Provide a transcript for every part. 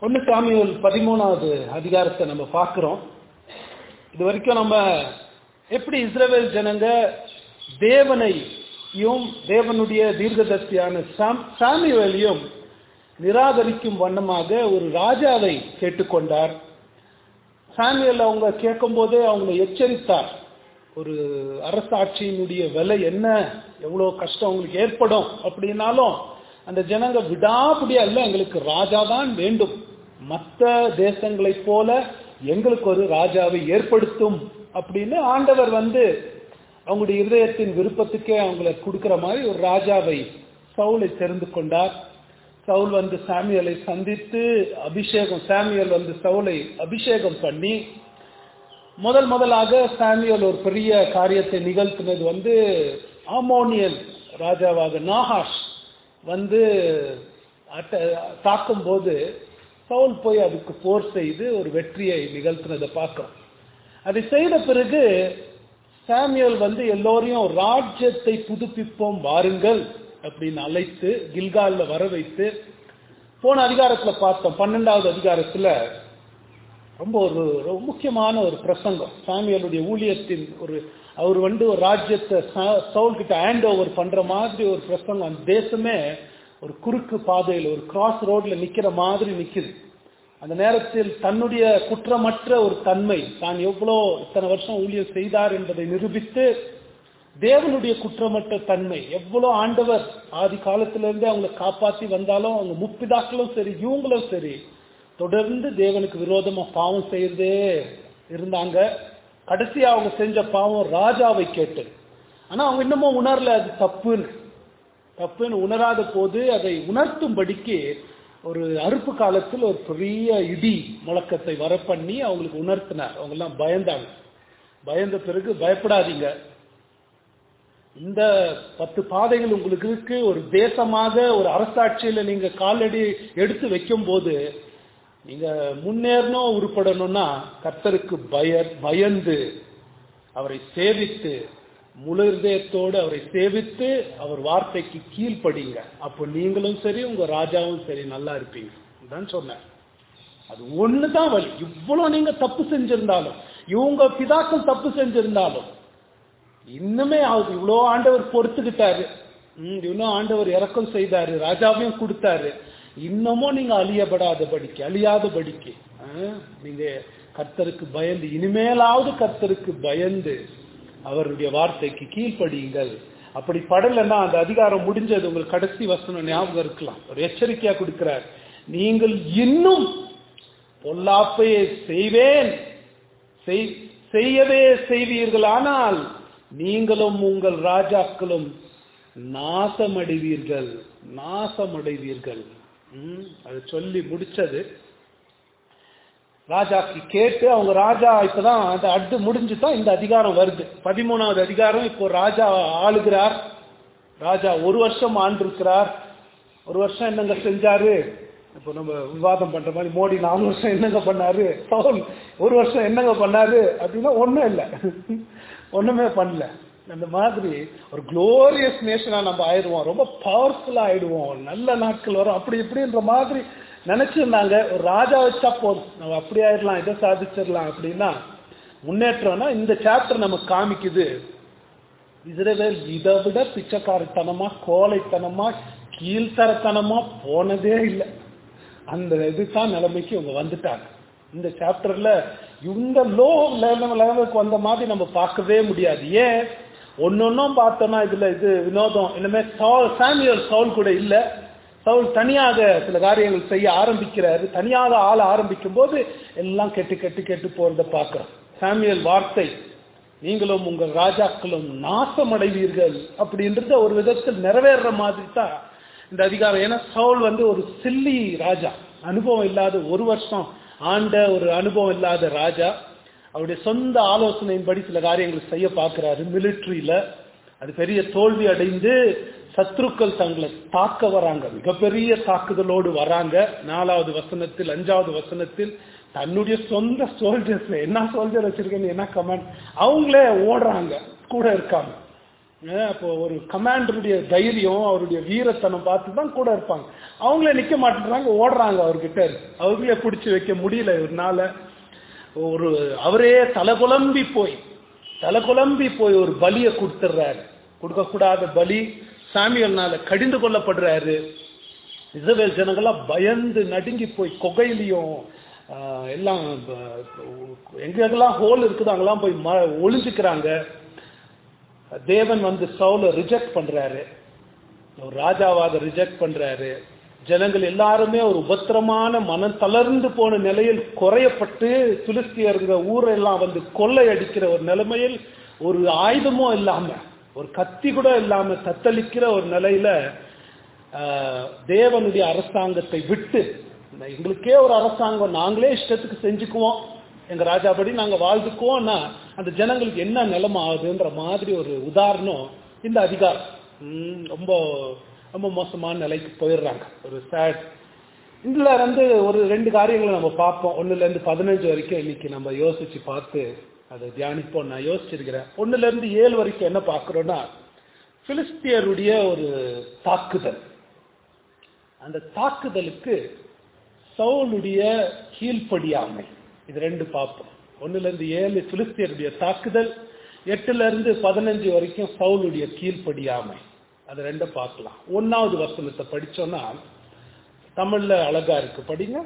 ஒன்று சாமியல் பதிமூணாவது அதிகாரத்தை நம்ம பார்க்குறோம் இது வரைக்கும் நம்ம எப்படி இஸ்ரவேல் ஜனங்க தேவனையும் தேவனுடைய தீர்க்கதர்சியான சாம் சாமியலையும் நிராகரிக்கும் வண்ணமாக ஒரு ராஜாவை கேட்டுக்கொண்டார் சாமியல் அவங்க கேட்கும்போதே அவங்களை எச்சரித்தார் ஒரு அரசாட்சியினுடைய விலை என்ன எவ்வளோ கஷ்டம் அவங்களுக்கு ஏற்படும் அப்படின்னாலும் அந்த ஜனங்க விடாபடியா இல்லை எங்களுக்கு ராஜா தான் வேண்டும் மற்ற தேசங்களைப் போல எங்களுக்கு ஒரு ராஜாவை ஏற்படுத்தும் அப்படின்னு ஆண்டவர் வந்து அவங்களுடைய இருதயத்தின் விருப்பத்துக்கே அவங்கள கொடுக்கிற மாதிரி ஒரு ராஜாவை சவுலை தெரிந்து கொண்டார் சவுல் வந்து சாமியலை சந்தித்து அபிஷேகம் சாமியல் வந்து சவுலை அபிஷேகம் பண்ணி முதல் முதலாக சாமியல் ஒரு பெரிய காரியத்தை நிகழ்த்தினது வந்து ஆமோனியன் ராஜாவாக நாகாஷ் வந்து தாக்கும் போது சவுல் போய் அதுக்கு போர் செய்து ஒரு வெற்றியை நிகழ்த்தினதை பார்க்கிறோம் அதை செய்த பிறகு சாமியல் வந்து எல்லோரையும் ராஜ்யத்தை புதுப்பிப்போம் வாருங்கள் அப்படின்னு அழைத்து கில்கால்ல வர வைத்து போன அதிகாரத்துல பார்த்தோம் பன்னெண்டாவது அதிகாரத்துல ரொம்ப ஒரு ரொம்ப முக்கியமான ஒரு பிரசங்கம் சாமியலுடைய ஊழியத்தின் ஒரு அவர் வந்து ஒரு ராஜ்யத்தை சவுல் கிட்ட ஹேண்ட் ஓவர் பண்ற மாதிரி ஒரு பிரசங்கம் அந்த தேசமே ஒரு குறுக்கு பாதையில் ஒரு கிராஸ் ரோட்ல நிக்கிற மாதிரி நிக்குது அந்த நேரத்தில் தன்னுடைய குற்றமற்ற ஒரு தன்மை தான் எவ்வளோ இத்தனை வருஷம் ஊழியம் செய்தார் என்பதை நிரூபித்து தேவனுடைய குற்றமற்ற தன்மை எவ்வளோ ஆண்டவர் ஆதி காலத்திலிருந்து அவங்களை காப்பாற்றி வந்தாலும் அவங்க முப்பிதாக்களும் சரி இவங்களும் சரி தொடர்ந்து தேவனுக்கு விரோதமா பாவம் செய்யறதே இருந்தாங்க கடைசியா அவங்க செஞ்ச பாவம் ராஜாவை கேட்டு ஆனா அவங்க இன்னமும் உணரல அது தப்புன்னு தப்புன்னு உணராத போது அதை உணர்த்தும்படிக்கு ஒரு அறுப்பு காலத்தில் ஒரு பெரிய இடி முழக்கத்தை வர பண்ணி அவங்களுக்கு உணர்த்தினார் அவங்க எல்லாம் பயந்தாங்க பயந்த பிறகு பயப்படாதீங்க இந்த பத்து பாதைகள் உங்களுக்கு இருக்கு ஒரு தேசமாக ஒரு அரசாட்சியில நீங்க காலடி எடுத்து வைக்கும் போது நீங்க முன்னேறணும் உருப்படணும்னா கர்த்தருக்கு பய பயந்து அவரை சேவித்து முழு இதயத்தோடு அவரை சேவித்து அவர் வார்த்தைக்கு கீழ்ப்படிங்க அப்போ நீங்களும் சரி உங்க ராஜாவும் சரி நல்லா இருப்பீங்க தான் சொன்னேன் அது ஒண்ணுதான் வழி இவ்வளவு நீங்க தப்பு செஞ்சிருந்தாலும் இவங்க பிதாக்கள் தப்பு செஞ்சிருந்தாலும் இன்னுமே அவர் இவ்வளோ ஆண்டவர் பொறுத்துக்கிட்டாரு இன்னும் ஆண்டவர் இறக்கம் செய்தாரு ராஜாவையும் கொடுத்தாரு இன்னமும் நீங்க அழியப்படாத படிக்க அழியாத படிக்க நீங்க கர்த்தருக்கு பயந்து இனிமேலாவது கர்த்தருக்கு பயந்து அவருடைய வார்த்தைக்கு கீழ்ப்படியுங்கள் அப்படி படலைன்னா அந்த அதிகாரம் முடிஞ்சது உங்களுக்கு கடைசி வசனம் ஞாபகம் இருக்கலாம் ஒரு எச்சரிக்கையா கொடுக்கிறார் நீங்கள் இன்னும் பொல்லாப்பையை செய்வேன் செய்யவே செய்வீர்கள் ஆனால் நீங்களும் உங்கள் ராஜாக்களும் நாசமடைவீர்கள் நாசமடைவீர்கள் அது சொல்லி முடிச்சது ராஜாக்கு கேட்டு அவங்க ராஜா இப்பதான் அந்த அட்டு முடிஞ்சுதான் இந்த அதிகாரம் வருது பதிமூணாவது அதிகாரம் இப்போ ராஜா ஆளுகிறார் ராஜா ஒரு வருஷம் ஆண்டிருக்கிறார் ஒரு வருஷம் என்னங்க செஞ்சாரு இப்போ நம்ம விவாதம் பண்ற மாதிரி மோடி நாலு வருஷம் என்னங்க பண்ணாரு பவுல் ஒரு வருஷம் என்னங்க பண்ணாரு அப்படின்னா ஒன்றும் இல்லை ஒண்ணுமே பண்ணல அந்த மாதிரி ஒரு குளோரியஸ் நேஷனா நம்ம ஆயிடுவோம் ரொம்ப பவர்ஃபுல்லா ஆயிடுவோம் நல்ல நாட்கள் வரும் அப்படி இப்படின்ற மாதிரி நினைச்சிருந்தாங்க ஒரு ராஜா வச்சா போதும் நம்ம அப்படி ஆயிடலாம் இதை சாதிச்சிடலாம் அப்படின்னா முன்னேற்றம்னா இந்த சாப்டர் நமக்கு காமிக்குது இஸ்ரேவேல் இதை விட பிச்சைக்காரத்தனமா கோலைத்தனமா கீழ்த்தரத்தனமா போனதே இல்லை அந்த இதுதான் நிலைமைக்கு இவங்க வந்துட்டாங்க இந்த சாப்டர்ல இந்த லோ லெவலுக்கு வந்த மாதிரி நம்ம பார்க்கவே முடியாது ஏன் ஒன்னொன்னும் பார்த்தோம்னா இதுல இது வினோதம் இனிமே சவுல் சாமியல் சவுல் கூட இல்லை சவுல் தனியாக சில காரியங்கள் செய்ய ஆரம்பிக்கிறாரு தனியாக ஆள ஆரம்பிக்கும் போது எல்லாம் கெட்டு கெட்டு கெட்டு போறத பார்க்கிறோம் சாமியல் வார்த்தை நீங்களும் உங்கள் ராஜாக்களும் நாசமடைவீர்கள் அப்படின்றத ஒரு விதத்தில் நிறைவேற மாதிரி தான் இந்த அதிகாரம் ஏன்னா சவுல் வந்து ஒரு சில்லி ராஜா அனுபவம் இல்லாத ஒரு வருஷம் ஆண்ட ஒரு அனுபவம் இல்லாத ராஜா அவருடைய சொந்த ஆலோசனையின்படி சில காரியங்கள் செய்ய பார்க்கிறாரு மிலிட்ரியில அது பெரிய தோல்வி அடைந்து சத்ருக்கள் தங்களை தாக்க வராங்க மிகப்பெரிய தாக்குதலோடு வராங்க நாலாவது வசனத்தில் அஞ்சாவது வசனத்தில் தன்னுடைய சொந்த சோல்ஜர்ஸ்ல என்ன சோல்ஜர் வச்சிருக்கேன்னு என்ன கமெண்ட் அவங்களே ஓடுறாங்க கூட இருக்காங்க அஹ் அப்போ ஒரு கமாண்டருடைய தைரியம் அவருடைய வீரத்தனம் பார்த்து தான் கூட இருப்பாங்க அவங்களே நிக்க மாட்டேங்கிறாங்க ஓடுறாங்க அவர்கிட்ட அவர்களே பிடிச்சி வைக்க முடியல இவர்னால ஒரு அவரே தலைகுழம்பி போய் தலைகுழம்பி போய் ஒரு பலியை கொடுத்துட்றாரு கொடுக்கக்கூடாத பலி சாமியல்னால கடிந்து கொள்ளப்படுறாரு இஸ்ரவேல் ஜனங்கள்லாம் பயந்து நடுங்கி போய் கொகையிலையும் ஆஹ், எல்லாம் ப- எங்கெங்கெல்லாம் ஹோல் இருக்குதோ அங்கெல்லாம் போய் ம ஒளிஞ்சுக்கிறாங்க தேவன் வந்து சவுல ரிஜெக்ட் பண்றாரு ஒரு ராஜாவாக ரிஜெக்ட் பண்றாரு ஜனங்கள் எல்லாருமே ஒரு உபத்திரமான மனம் தளர்ந்து போன நிலையில் குறையப்பட்டு துலுஸ்தியருங்க ஊரெல்லாம் வந்து கொள்ளையடிக்கிற ஒரு நிலைமையில் ஒரு ஆயுதமும் இல்லாம ஒரு கத்தி கூட இல்லாம தத்தளிக்கிற ஒரு நிலையில ஆஹ், தேவனுடைய அரசாங்கத்தை விட்டு எங்களுக்கே ஒரு அரசாங்கம் நாங்களே இஷ்டத்துக்கு செஞ்சுக்குவோம் எங்க ராஜாபடி நாங்க வாழ்ந்துக்குவோம்னா அந்த ஜனங்களுக்கு என்ன நிலைமை ஆகுதுன்ற மாதிரி ஒரு உதாரணம் இந்த அதிகாரம் ம், ரொம்ப ரொம்ப மோசமான நிலைக்கு போயிடுறாங்க ஒரு சேட் இதுல வந்து ஒரு ரெண்டு காரியங்களை நம்ம பார்ப்போம் ஒண்ணுல இருந்து பதினஞ்சு வரைக்கும் இன்னைக்கு நம்ம யோசிச்சு பார்த்து அதை தியானிப்போம் நான் யோசிச்சிருக்கிறேன் ஒண்ணுல இருந்து ஏழு வரைக்கும் என்ன பார்க்கிறோம்னா பிலிஸ்தியருடைய ஒரு தாக்குதல் அந்த தாக்குதலுக்கு சவுலுடைய கீழ்ப்படியாமை இது ரெண்டு பார்ப்போம் ஒண்ணுல இருந்து ஏழு பிலிஸ்தியருடைய தாக்குதல் எட்டுல இருந்து பதினஞ்சு வரைக்கும் சவுலுடைய கீழ்ப்படியாமை அது ரெண்டும் பார்க்கலாம் ஒன்னாவது வசனத்தை படிச்சோம்னா தமிழ்ல அழகா இருக்கு படிங்க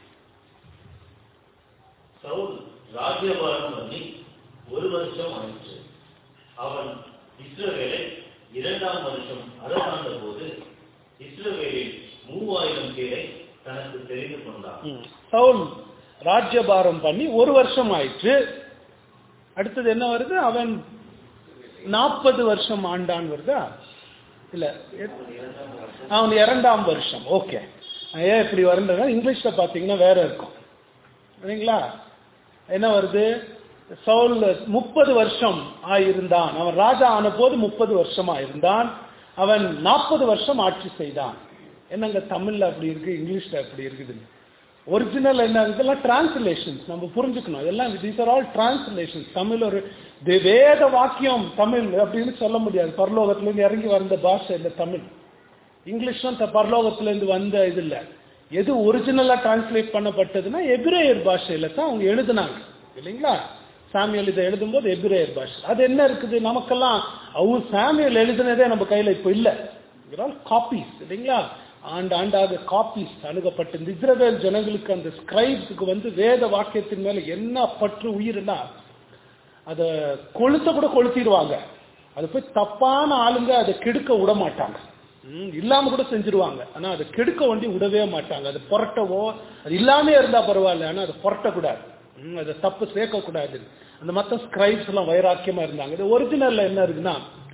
சவுல் ராஜ்யபாரம் பண்ணி ஒரு வருஷம் ஆயிற்று அவன் இஸ்ரவேலை இரண்டாம் வருஷம் அரசாண்ட போது இஸ்ரவேலில் மூவாயிரம் பேரை தனக்கு தெரிந்து கொண்டான் ம். சவுல் ராஜ்யபாரம் பண்ணி ஒரு வருஷம் ஆயிற்று அடுத்தது என்ன வருது அவன் நாற்பது வருஷம் ஆண்டான் வருதா இல்ல எ- அவன் இரண்டாம் வருஷம் ஓகே ஏன் இப்படி வருன்றதா இங்கிலீஷ்ல பாத்தீங்கன்னா வேற இருக்கும் சரிங்களா என்ன வருது சவுல் முப்பது வருஷம் ஆயிருந்தான் அவன் ராஜா ஆன போது முப்பது வருஷம் ஆயிருந்தான் அவன் நாற்பது வருஷம் ஆட்சி செய்தான் என்னங்க தமிழ்ல அப்படி இருக்கு இங்கிலீஷ்ல அப்படி இருக்குது ஒரிஜினல் என்ன இதெல்லாம் டிரான்ஸ்லேஷன்ஸ் நம்ம புரிஞ்சுக்கணும் இதெல்லாம் these are all translations Tamil ஒரு வே- வேத வாக்கியம் தமிழ் அப்படின்னு சொல்ல முடியாது பரலோகத்திலிருந்து இறங்கி வந்த பாஷை இந்த தமிழ் இங்கிலீஷும் த- பரலோகத்திலிருந்து வந்த இது இல்ல எது ஒரிஜினலா டிரான்ஸ்லேட் பண்ணப்பட்டதுன்னா எபிரேயர் பாஷையில தான் அவங்க எழுதுனாங்க இல்லைங்களா சாமியல் இதை எழுதும்போது எபிரேயர் பாஷை அது என்ன இருக்குது நமக்கெல்லாம் அவர் சாமியல் எழுதுனதே நம்ம கையில இப்போ இல்ல காப்பீஸ் இல்லைங்களா ஆண்டு ஆண்டாக காப்பீஸ் அணுகப்பட்டு இந்த இஸ்ரவேல் ஜனங்களுக்கு அந்த ஸ்கிரைப்ஸுக்கு வந்து வேத வாக்கியத்தின் மேல என்ன பற்று உயிர்னா அதை கொளுத்த கூட கொளுத்திடுவாங்க அது போய் தப்பான ஆளுங்க அதை கெடுக்க விட மாட்டாங்க ம், இல்லாம கூட செஞ்சிருவாங்க ஆனா அதை கெடுக்க வேண்டி விடவே மாட்டாங்க அது புரட்டவோ அது இல்லாமே இருந்தா பரவாயில்ல ஆனா அதை புரட்டக்கூடாது ம், அதை தப்பு சேர்க்க கூடாது அந்த மத்த ஸ்கிரைப்ஸ் எல்லாம் வைராக்கியமா இருந்தாங்க இது ஒரிஜினல்ல என்ன இருக்குன்னா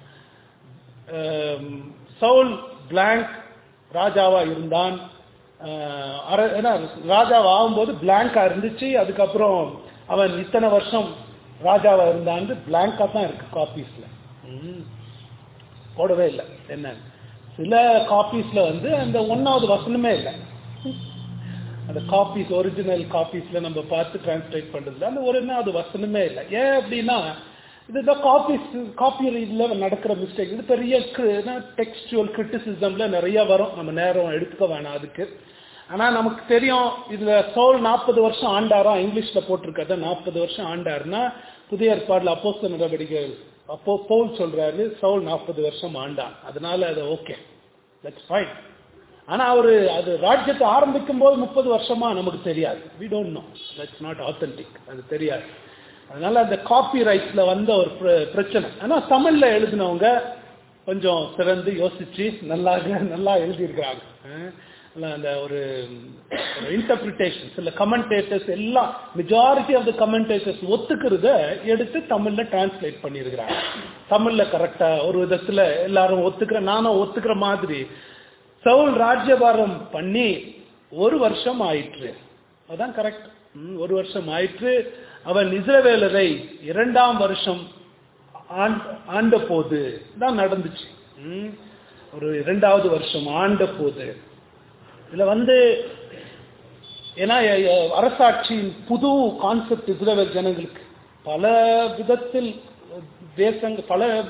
ஆம், சவுல் பிளாங்க் ராஜாவா இருந்தான் ஆஹ் அர- ஏன்னா ராஜாவா ஆகும்போது பிளாங்கா இருந்துச்சு அதுக்கப்புறம் அவன் இத்தனை வருஷம் ராஜாவா இருந்தான்னு பிளாங்கா தான் இருக்கு காப்பீஸ்ல போடவே இல்லை என்ன சில காப்பீஸ்ல வந்து அந்த ஒன்னாவது வசனமே இல்லை அந்த காப்பீஸ் ஒரிஜினல் காப்பீஸ்ல நம்ம பார்த்து டிரான்ஸ்லேட் பண்றதுல அந்த ஒன்னாவது வசனமே இல்லை ஏன் அப்படின்னா இதுதான் காப்பீஸ் காப்பி இதுல நடக்கிற மிஸ்டேக் இது பெரிய டெக்ஸ்டுவல் கிரிட்டிசிசம்ல நிறைய வரும் நம்ம நேரம் எடுத்துக்க வேணாம் அதுக்கு ஆனா நமக்கு தெரியும் இதுல சோல் நாற்பது வருஷம் ஆண்டாரா இங்கிலீஷ்ல போட்டிருக்கிறத நாற்பது வருஷம் ஆண்டாருன்னா புதிய ஏற்பாடுல அப்போஸ்தல நடவடிக்கைகள் அப்போ பவுல் சொல்றாரு சவுல் நாற்பது வருஷம் ஆண்டான் அதனால அது ஓகே தட்ஸ் ஃபைன் ஆனா அவரு அது ராஜ்யத்தை ஆரம்பிக்கும் போது முப்பது வருஷமா நமக்கு தெரியாது we don't know that's not authentic அது தெரியாது அதனால அந்த காப்பி ரைட்ஸ்ல வந்த ஒரு பிர- பிரச்சனை ஆனா தமிழ்ல எழுதினவங்க கொஞ்சம் சிறந்து யோசிச்சு நல்லா நல்லா எழுதியிருக்கிறாங்க அஹ் இல்ல அந்த ஒரு இன்டர்பிரிட்டேஷன் சில கமெண்டேட்டர்ஸ் எல்லாம் மெஜாரிட்டி ஆஃப் த கமெண்டேட்டர்ஸ் ஒத்துக்கிறத எடுத்து தமிழ்ல டிரான்ஸ்லேட் பண்ணியிருக்கிறாங்க தமிழ்ல கரெக்டா ஒரு விதத்துல எல்லாரும் ஒத்துக்கிற நானும் ஒத்துக்கிற மாதிரி சவுல் ராஜ்யபாரம் பண்ணி ஒரு வருஷம் ஆயிற்று அதான் கரெக்ட் ஒரு வருஷம் ஆயிற்று அவன் இஸ்ரவேலரை இரண்டாம் வருஷம் ஆண்ட- ஆண்ட போது தான் நடந்துச்சு ம். ஒரு இரண்டாவது வருஷம் ஆண்ட போது இதுல வந்து ஏன்னா எ- எ- அரசாட்சியின் புது கான்செப்ட் இஸ்ரேல் ஜனங்களுக்கு பல விதத்தில் தேசங்க பல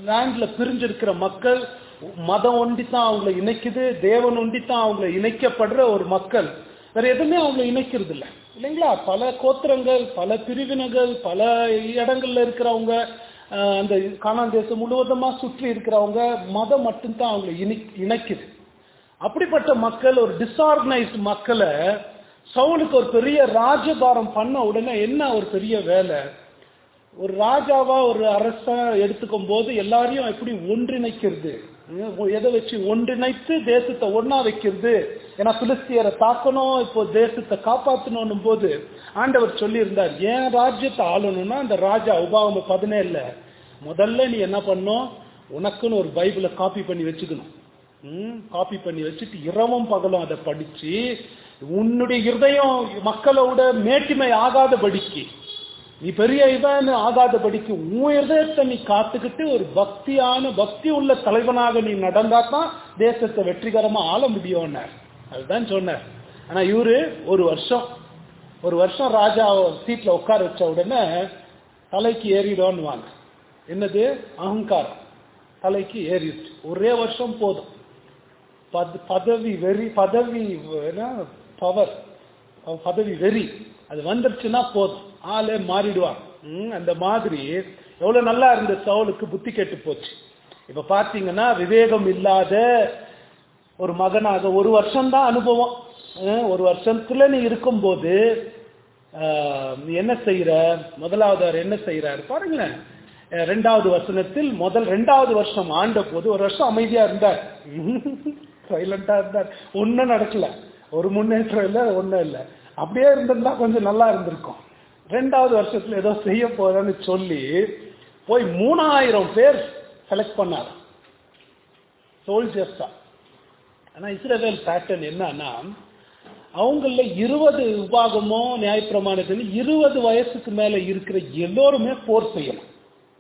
லேண்ட்ல பிரிஞ்சிருக்கிற மக்கள் மதம் ஒண்டி தான் அவங்கள இணைக்குது தேவன் ஒண்டி தான் அவங்கள இணைக்கப்படுற ஒரு மக்கள் வேற எதுவுமே அவங்கள இணைக்கிறது இல்லை இல்லைங்களா பல கோத்திரங்கள் பல பிரிவினர்கள் பல இடங்கள்ல இருக்கிறவங்க ஆஹ், அந்த காணான் தேசம் முழுவதுமா சுற்றி இருக்கிறவங்க மதம் மட்டும்தான் அவங்கள இணை இணைக்குது அப்படிப்பட்ட மக்கள் ஒரு டிஸ்ஆர்கனைஸ்ட் மக்களை சவுலுக்கு ஒரு பெரிய ராஜபாரம் பண்ண உடனே என்ன ஒரு பெரிய வேலை ஒரு ராஜாவா ஒரு அரசா எடுத்துக்கும் போது எல்லாரையும் எப்படி ஒன்றிணைக்கிறது உம், எதை வச்சு ஒன்றிணைத்து தேசத்தை ஒண்ணா வைக்கிறது ஏன்னா பிலிஸ்தியரை தாக்கணும் இப்போ தேசத்தை காப்பாற்றணும் போது ஆண்டவர் சொல்லியிருந்தார் ஏன் ராஜ்யத்தை ஆளணும்னா அந்த ராஜா உபாவம் பதினேழுல முதல்ல நீ என்ன பண்ணும் உனக்குன்னு ஒரு பைபிளை காப்பி பண்ணி வச்சுக்கணும் காப்பி பண்ணி வச்சுட்டு இரவும் பகலும் அதை படிச்சு உன்னுடைய இருதயம் மக்களோட மேட்டிமை ஆகாதபடிக்கு நீ பெரிய இவன் ஆகாதபடிக்கு உன் இருதயத்தை நீ காத்துக்கிட்டு ஒரு பக்தியான பக்தி உள்ள தலைவனாக நீ நடந்தா தான் தேசத்தை வெற்றிகரமா ஆள முடியும்னார் அதுதான் சொன்னார் ஆனா இவரு ஒரு வருஷம் ஒரு வருஷம் ராஜா சீட்ல உட்கார வச்ச உடனே தலைக்கு ஏறிடும்னு வாங்க என்னது அகங்காரம் தலைக்கு ஏறிடுச்சு ஒரே வருஷம் போதும் பத- பதவி வெறி பதவி பவர் பதவி வெறி அது வந்துருச்சுன்னா போதும் ஆளே மாறிடுவான் ம், அந்த மாதிரி எவ்வளவு நல்லா இருந்த சவுலுக்கு புத்தி கெட்டு போச்சு இப்ப பாத்தீங்கன்னா விவேகம் இல்லாத ஒரு மகனாக ஒரு வருஷம் தான் அனுபவம் அஹ், ஒரு வருஷத்துல நீ இருக்கும்போது ஆஹ், நீ என்ன செய்யற முதலாவது அவர் என்ன செய்யறாரு பாருங்களேன் அஹ், ரெண்டாவது வசனத்தில் முதல் ரெண்டாவது வருஷம் ஆண்ட போது ஒரு வருஷம் அமைதியா இருந்தார் சைலண்டா இருந்தார் ஒன்னும் நடக்கல ஒரு முன்னேற்றம் இல்ல ஒண்ணும் இல்ல அப்படியே இருந்திருந்தா கொஞ்சம் நல்லா இருந்திருக்கும் ரெண்டாவது வருஷத்துல ஏதோ செய்ய போறேன்னு சொல்லி போய் மூணாயிரம் பேர் செலக்ட் பண்ணார் சோல்ஜர்ஸ் தான் ஆனா இஸ்ரவேல் பேட்டர்ன் என்னன்னா அவங்கள இருபது உபாகமோ நியாயப்பிரமாணத்தில் இருபது வயசுக்கு மேல இருக்கிற எல்லோருமே போர் செய்யணும்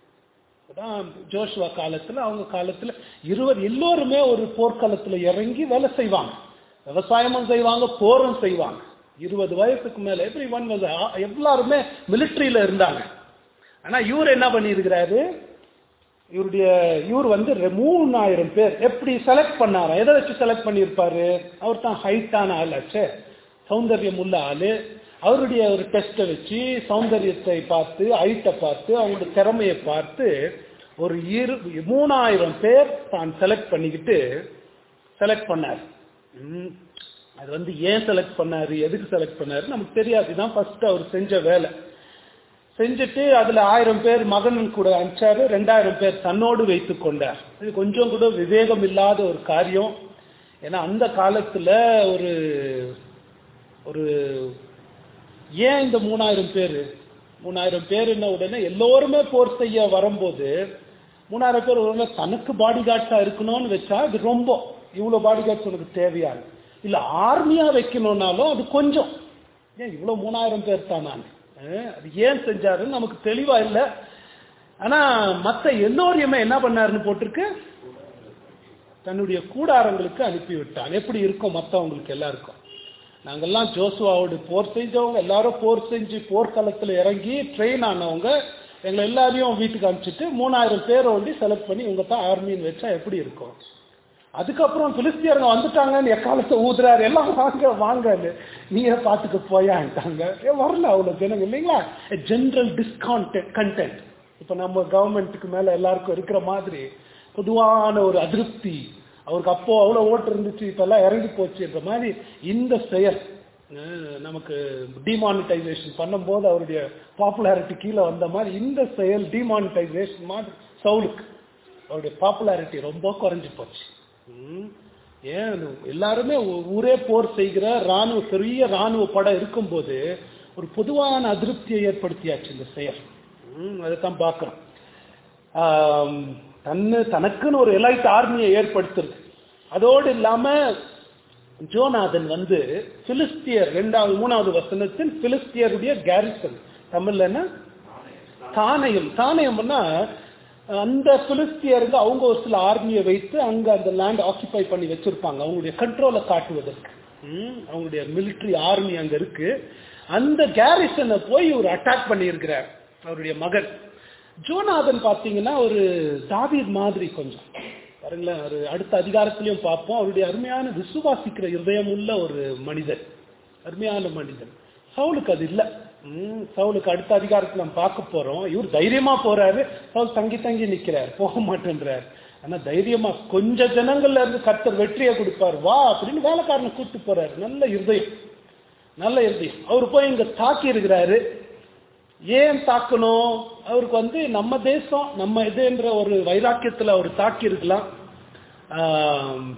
அதான் ஜோஷுவா காலத்துல அவங்க காலத்துல இருபது எல்லோருமே ஒரு போர்க்களத்துல இறங்கி வேலை செய்வாங்க விவசாயமும் செய்வாங்க போரும் செய்வாங்க இருபது வயசுக்கு மேல எவ்ரி ஒன் எல்லாருமே மிலிட்டரியில இருந்தாங்க ஆனா இவர் என்ன பண்ணியிருக்கிறாரு இவருடைய இவர் வந்து ரெ- மூணாயிரம் பேர் எப்படி செலக்ட் பண்ணாரா எதை வச்சு செலக்ட் பண்ணியிருப்பாரு அவர் தான் ஹைட்டான ஆள் ஆச்சே சௌந்தரியம் உள்ள ஆளு அவருடைய ஒரு டெஸ்ட்டை வச்சு சௌந்தரியத்தை பார்த்து ஹைட்டை பார்த்து அவங்களுடைய திறமையை பார்த்து ஒரு இரு மூணாயிரம் பேர் தான் செலக்ட் பண்ணிக்கிட்டு செலக்ட் பண்ணார் ம். அது வந்து ஏன் செலக்ட் பண்ணாரு எதுக்கு செலக்ட் பண்ணாரு நமக்கு தெரியாது இதுதான் ஃபர்ஸ்ட் அவர் செஞ்ச வேலை செஞ்சுட்டு அதுல ஆயிரம் பேர் மகன் கூட அனுப்பிச்சாரு ரெண்டாயிரம் பேர் தன்னோடு வைத்துக் கொண்டார் இது கொஞ்சம் கூட விவேகம் இல்லாத ஒரு காரியம் ஏன்னா அந்த காலத்துல ஒரு ஒரு ஏன் இந்த மூணாயிரம் பேர் மூணாயிரம் பேர் என்ன உடனே எல்லோருமே போர் செய்ய வரும்போது மூணாயிரம் பேர் உடனே தனக்கு பாடி கார்ட்ஸா இருக்கணும்னு வச்சா அது ரொம்ப இவ்வளவு பாடி கார்ட்ஸ் உனக்கு தேவையான இல்ல ஆர்மியா வைக்கணும்னாலும் அது கொஞ்சம் ஏன் இவ்வளவு மூணாயிரம் பேர் தான் நான் அஹ், அது ஏன் செஞ்சாருன்னு நமக்கு தெளிவா இல்லை ஆனா மத்த எல்லோரையுமே என்ன பண்ணாருன்னு போட்டிருக்கு தன்னுடைய கூடாரங்களுக்கு அனுப்பி விட்டான் எப்படி இருக்கும் மத்தவங்களுக்கு எல்லாருக்கும் நாங்கெல்லாம் ஜோசுவாவோடு போர் செஞ்சவங்க எல்லாரும் போர் செஞ்சு போர்க்களத்துல இறங்கி ட்ரெயின் ஆனவங்க எங்களை எல்லாரையும் வீட்டுக்கு அனுப்பிச்சிட்டு மூணாயிரம் பேரை ஒண்டி செலக்ட் பண்ணி இவங்க தான் ஆர்மின்னு வச்சா எப்படி இருக்கும் அதுக்கப்புறம் பிலிஸ்தியருங்க வந்துட்டாங்கன்னு எக்காலத்தை ஊதுறாரு எல்லாம் வாங்க வாங்க நீங்க பாத்துக்க போயான்ட்டாங்க ஏ வரல அவ்வளவு ஜனங்க இல்லைங்களா ஜெனரல் டிஸ்கவுண்ட் கண்டென்ட் இப்ப நம்ம கவர்மெண்ட்டுக்கு மேல எல்லாருக்கும் இருக்கிற மாதிரி பொதுவான ஒரு அதிருப்தி அவருக்கு அப்போ அவ்வளவு ஓட்டு இருந்துச்சு இப்ப எல்லாம் இறங்கி போச்சுன்ற மாதிரி இந்த செயல் அஹ், நமக்கு டிமானிட்டைசேஷன் பண்ணும்போது அவருடைய பாப்புலாரிட்டி கீழே வந்த மாதிரி இந்த செயல் டிமானிட்டைசேஷன் மாதிரி சவுலுக்கு அவருடைய பாப்புலாரிட்டி ரொம்ப குறைஞ்சு போச்சு ம். ஏன் அது எல்லாருமே ஊ- ஊரே போர் செய்கிற ராணுவ பெரிய ராணுவ படம் இருக்கும்போது ஒரு பொதுவான அதிருப்தியை ஏற்படுத்தியாச்சு இந்த செயல் ம், அதைத்தான் பார்க்கிறோம் ஆம், தன்னு தனக்குன்னு ஒரு எலைட் ஆர்மியை ஏற்படுத்துறது அதோடு இல்லாம ஜோநாதன் வந்து பிலிஸ்தியர் ரெண்டாவது மூணாவது வசனத்தில் பிலிஸ்தியருடைய கேரிசன் தமிழ்ல என்ன தானயம் தானயம்னா அந்த பிலிஸ்தியருக்கு அவங்க ஒரு சில ஆர்மியை வைத்து அங்க அந்த லேண்ட் ஆக்குபை பண்ணி வச்சிருப்பாங்க அவங்களுடைய கண்ட்ரோலை காட்டுவதற்கு ம், அவங்களுடைய மிலிட்டரி ஆர்மி அங்க இருக்கு அந்த கேரிசனை போய் இவர் அட்டாக் பண்ணியிருக்கிறார் அவருடைய மகன் ஜோனாதன் பார்த்தீங்கன்னா ஒரு தாவீத் மாதிரி கொஞ்சம் பாருங்களேன் ஒரு அடுத்த அதிகாரத்திலையும் பார்ப்போம் அவருடைய அருமையான விசுவாசிக்கிற இருதயம் உள்ள ஒரு மனிதன் அருமையான மனிதன் சவுலுக்கு அது இல்லை ம், சவுலுக்கு அடுத்த அதிகாரத்தில் நம்ம பார்க்க போறோம் இவர் தைரியமா போறாரு சவுல் தங்கி தங்கி நிக்கிறார் போக மாட்டேன்றார் ஆனா தைரியமா கொஞ்ச ஜனங்கள்ல இருந்து கர்த்தர் வெற்றியை கொடுப்பார் வா அப்படின்னு வேலைக்காரனை கூட்டு போறாரு நல்ல இருதயம் நல்ல இருதயம் அவர் போய் இங்க தாக்கி இருக்கிறாரு ஏன் தாக்கணும் அவருக்கு வந்து நம்ம தேசம் நம்ம இதுன்ற ஒரு வைராக்கியத்துல அவர் தாக்கி இருக்கலாம் ஆம்,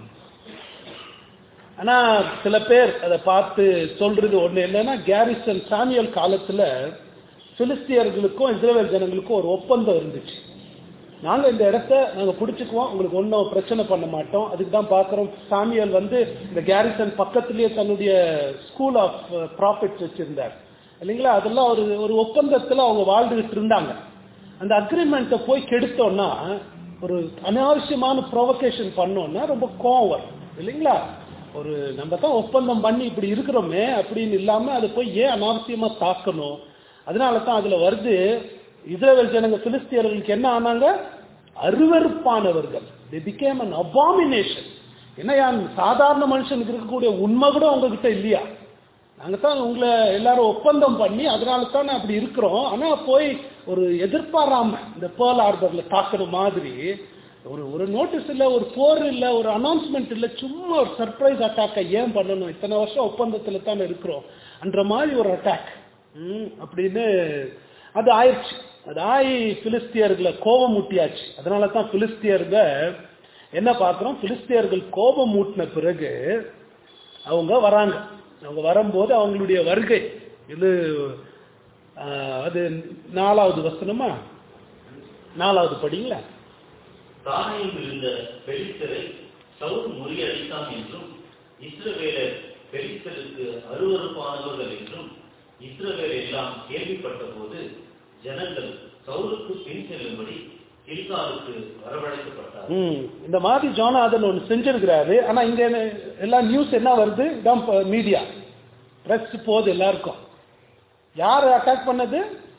ஆனா சில பேர் அதை பார்த்து சொல்றது ஒண்ணு என்னன்னா கேரிசன் சாமியல் காலத்துல பிலிஸ்தியர்களுக்கும் இஸ்ரேல் ஜனங்களுக்கும் ஒரு ஒப்பந்தம் இருந்துச்சு நாங்க இந்த இடத்த நாங்க பிடிச்சுக்குவோம் உங்களுக்கு ஒன்றும் பிரச்சனை பண்ண மாட்டோம் அதுக்கு தான் பார்க்குறோம் சாமியல் வந்து இந்த கேரிசன் பக்கத்திலேயே தன்னுடைய ஸ்கூல் ஆஃப் ப்ராஃபிட்ஸ் வச்சிருந்தார் இல்லைங்களா அதெல்லாம் ஒரு ஒரு ஒப்பந்தத்தில் அவங்க வாழ்ந்துகிட்டு இருந்தாங்க அந்த அக்ரிமெண்ட்டை போய் கெடுத்தோம்னா ஒரு அனாவசியமான ப்ரொவகேஷன் பண்ணோம்னா ரொம்ப கோவம் வரும் இல்லைங்களா ஒரு நம்ம தான் ஒப்பந்தம் பண்ணி இப்படி இருக்கிறோமே அப்படின்னு இல்லாம அதை போய் ஏன் அனாவசியமா தாக்கணும் அதனால தான் அதுல வருது இஸ்ரேல் ஜனங்க பிலிஸ்தியர்களுக்கு என்ன ஆனாங்க அருவருப்பானவர்கள் they became an abomination என்னையா சாதாரண மனுஷனுக்கு இருக்கக்கூடிய உண்மை கூட உங்ககிட்ட இல்லையா நாங்க தான் உங்களை எல்லாரும் ஒப்பந்தம் பண்ணி அதனால தான் அப்படி இருக்கிறோம் ஆனா போய் ஒரு எதிர்பாராம இந்த பேர்ல் ஆர்டர்ல தாக்குற மாதிரி ஒரு ஒரு நோட்டீஸ் இல்ல ஒரு போர் இல்ல ஒரு அனௌன்ஸ்மெண்ட் இல்ல சும்மா ஒரு சர்ப்ரைஸ் அட்டாக்கை ஏன் பண்ணணும் இத்தனை வருஷம் ஒப்பந்தத்துல தான் இருக்கிறோம் அன்ற மாதிரி ஒரு அட்டாக் அப்படின்னு அது ஆயிடுச்சு அது ஆகி பிலிஸ்தியர்களை கோபம் ஊட்டியாச்சு அதனால தான் பிலிஸ்தியர்க என்ன பார்க்கிறோம் பிலிஸ்தியர்கள் கோபம் ஊட்டின பிறகு அவங்க வராங்க அவங்க வரும்போது அவங்களுடைய வருகை இது ஆஹ், அது நாலாவது வசனமா நாலாவது படிங்களா தானையும் இருந்த பெலிஸ்தரை சவுல் முறியடித்தான் என்றும் இஸ்ரவேலர் பெலிஸ்தருக்கு அருவருப்பானவர்கள் என்றும் இஸ்ரவேல் எல்லாம் கேள்விப்பட்ட போது ஜனங்கள் சவுலுக்கு பின் செல்லும்படி கில்காலுக்கு வரவழைக்கப்பட்டார் ம் இந்த மாதிரி ஜோனாதன் ஒன்று செஞ்சிருக்கிறாரு ஆனா இங்க என்ன- எல்லா நியூஸ் என்ன வருது இதான் மீடியா பிரஸ் போகுது எல்லாருக்கும் யார் அட்டாக் பண்ணது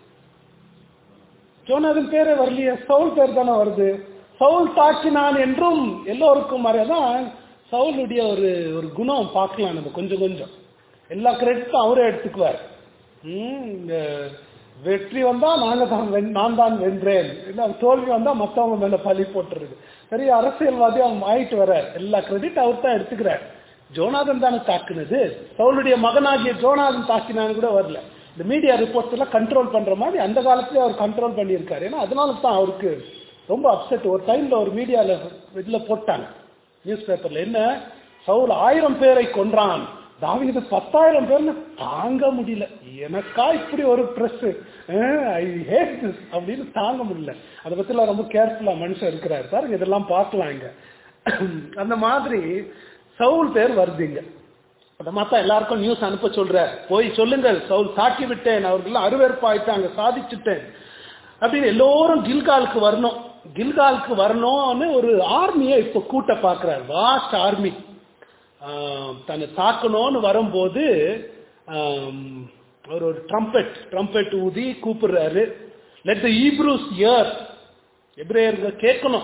ஜோனாதன் பேரே வரலையே சவுல் பேர் தானே வருது சவுல் தாக்கினான் என்றும் எல்லோருக்கும் தான் சவுலுடைய ஒரு ஒரு குணம் பார்க்கலாம் நம்ம கொஞ்சம் கொஞ்சம் எல்லா கிரெடிட்டும் அவரே எடுத்துக்குவார் ம், இந்த வெற்றி வந்தா நாங்க தான் வென்- நான் தான் வென்றேன் இல்ல தோல்வி வந்தா மத்தவங்க மேல பழி போட்டுருது பெரிய அரசியல்வாதி அவன் ஆயிட்டு வர எல்லா கிரெடிட் அவர் தான் எடுத்துக்கிறார் ஜோனாதன் தானே தாக்குனது சவுளுடைய மகனாகிய ஜோனாதன் தாக்கினான்னு கூட வரல இந்த மீடியா ரிப்போர்ட்ஸ் எல்லாம் கண்ட்ரோல் பண்ற மாதிரி அந்த காலத்திலேயே அவர் கண்ட்ரோல் பண்ணியிருக்காரு ஏன்னா அதனால தான் அவருக்கு ரொம்ப அப்செட் ஒரு டைம்ல ஒரு மீடியால இதுல போட்டாங்க நியூஸ் பேப்பர்ல என்ன சவுல் ஆயிரம் பேரை கொன்றான் தாவீது பத்தாயிரம் பேர்னு தாங்க முடியல எனக்கா இப்படி ஒரு ட்ரெஸ் ஐ ஹேட் திஸ் அப்படின்னு தாங்க முடியல அதை பத்திலாம் ரொம்ப கேர்ஃபுல்லா மனுஷன் இருக்கிறாரு பாருங்க இதெல்லாம் பார்க்கலாம் இங்க அந்த மாதிரி சவுல் பேர் வருதுங்க அதை மாத்தா எல்லாருக்கும் நியூஸ் அனுப்ப சொல்றார் போய் சொல்லுங்கள் சவுல் சாக்கி விட்டேன் அவர்கள் அருவருப்பாயிட்டாங்க சாதிச்சுட்டேன் அப்படின்னு எல்லோரும் கில்காலுக்கு வரணும் கில்காலுக்கு வரணும்னு ஒரு ஆர்மியை இப்போ கூட்ட பார்க்கிறார் வாஸ்ட் ஆர்மி தன்னை தாக்கணும்னு வரும்போது ஆம், ஒரு ஒரு ட்ரம்பெட் ட்ரம்பெட் ஊதி கூப்பிடுறாரு லெட் த ஈப்ரூஸ் இயர் எப்ரேயர்கள் கேட்கணும்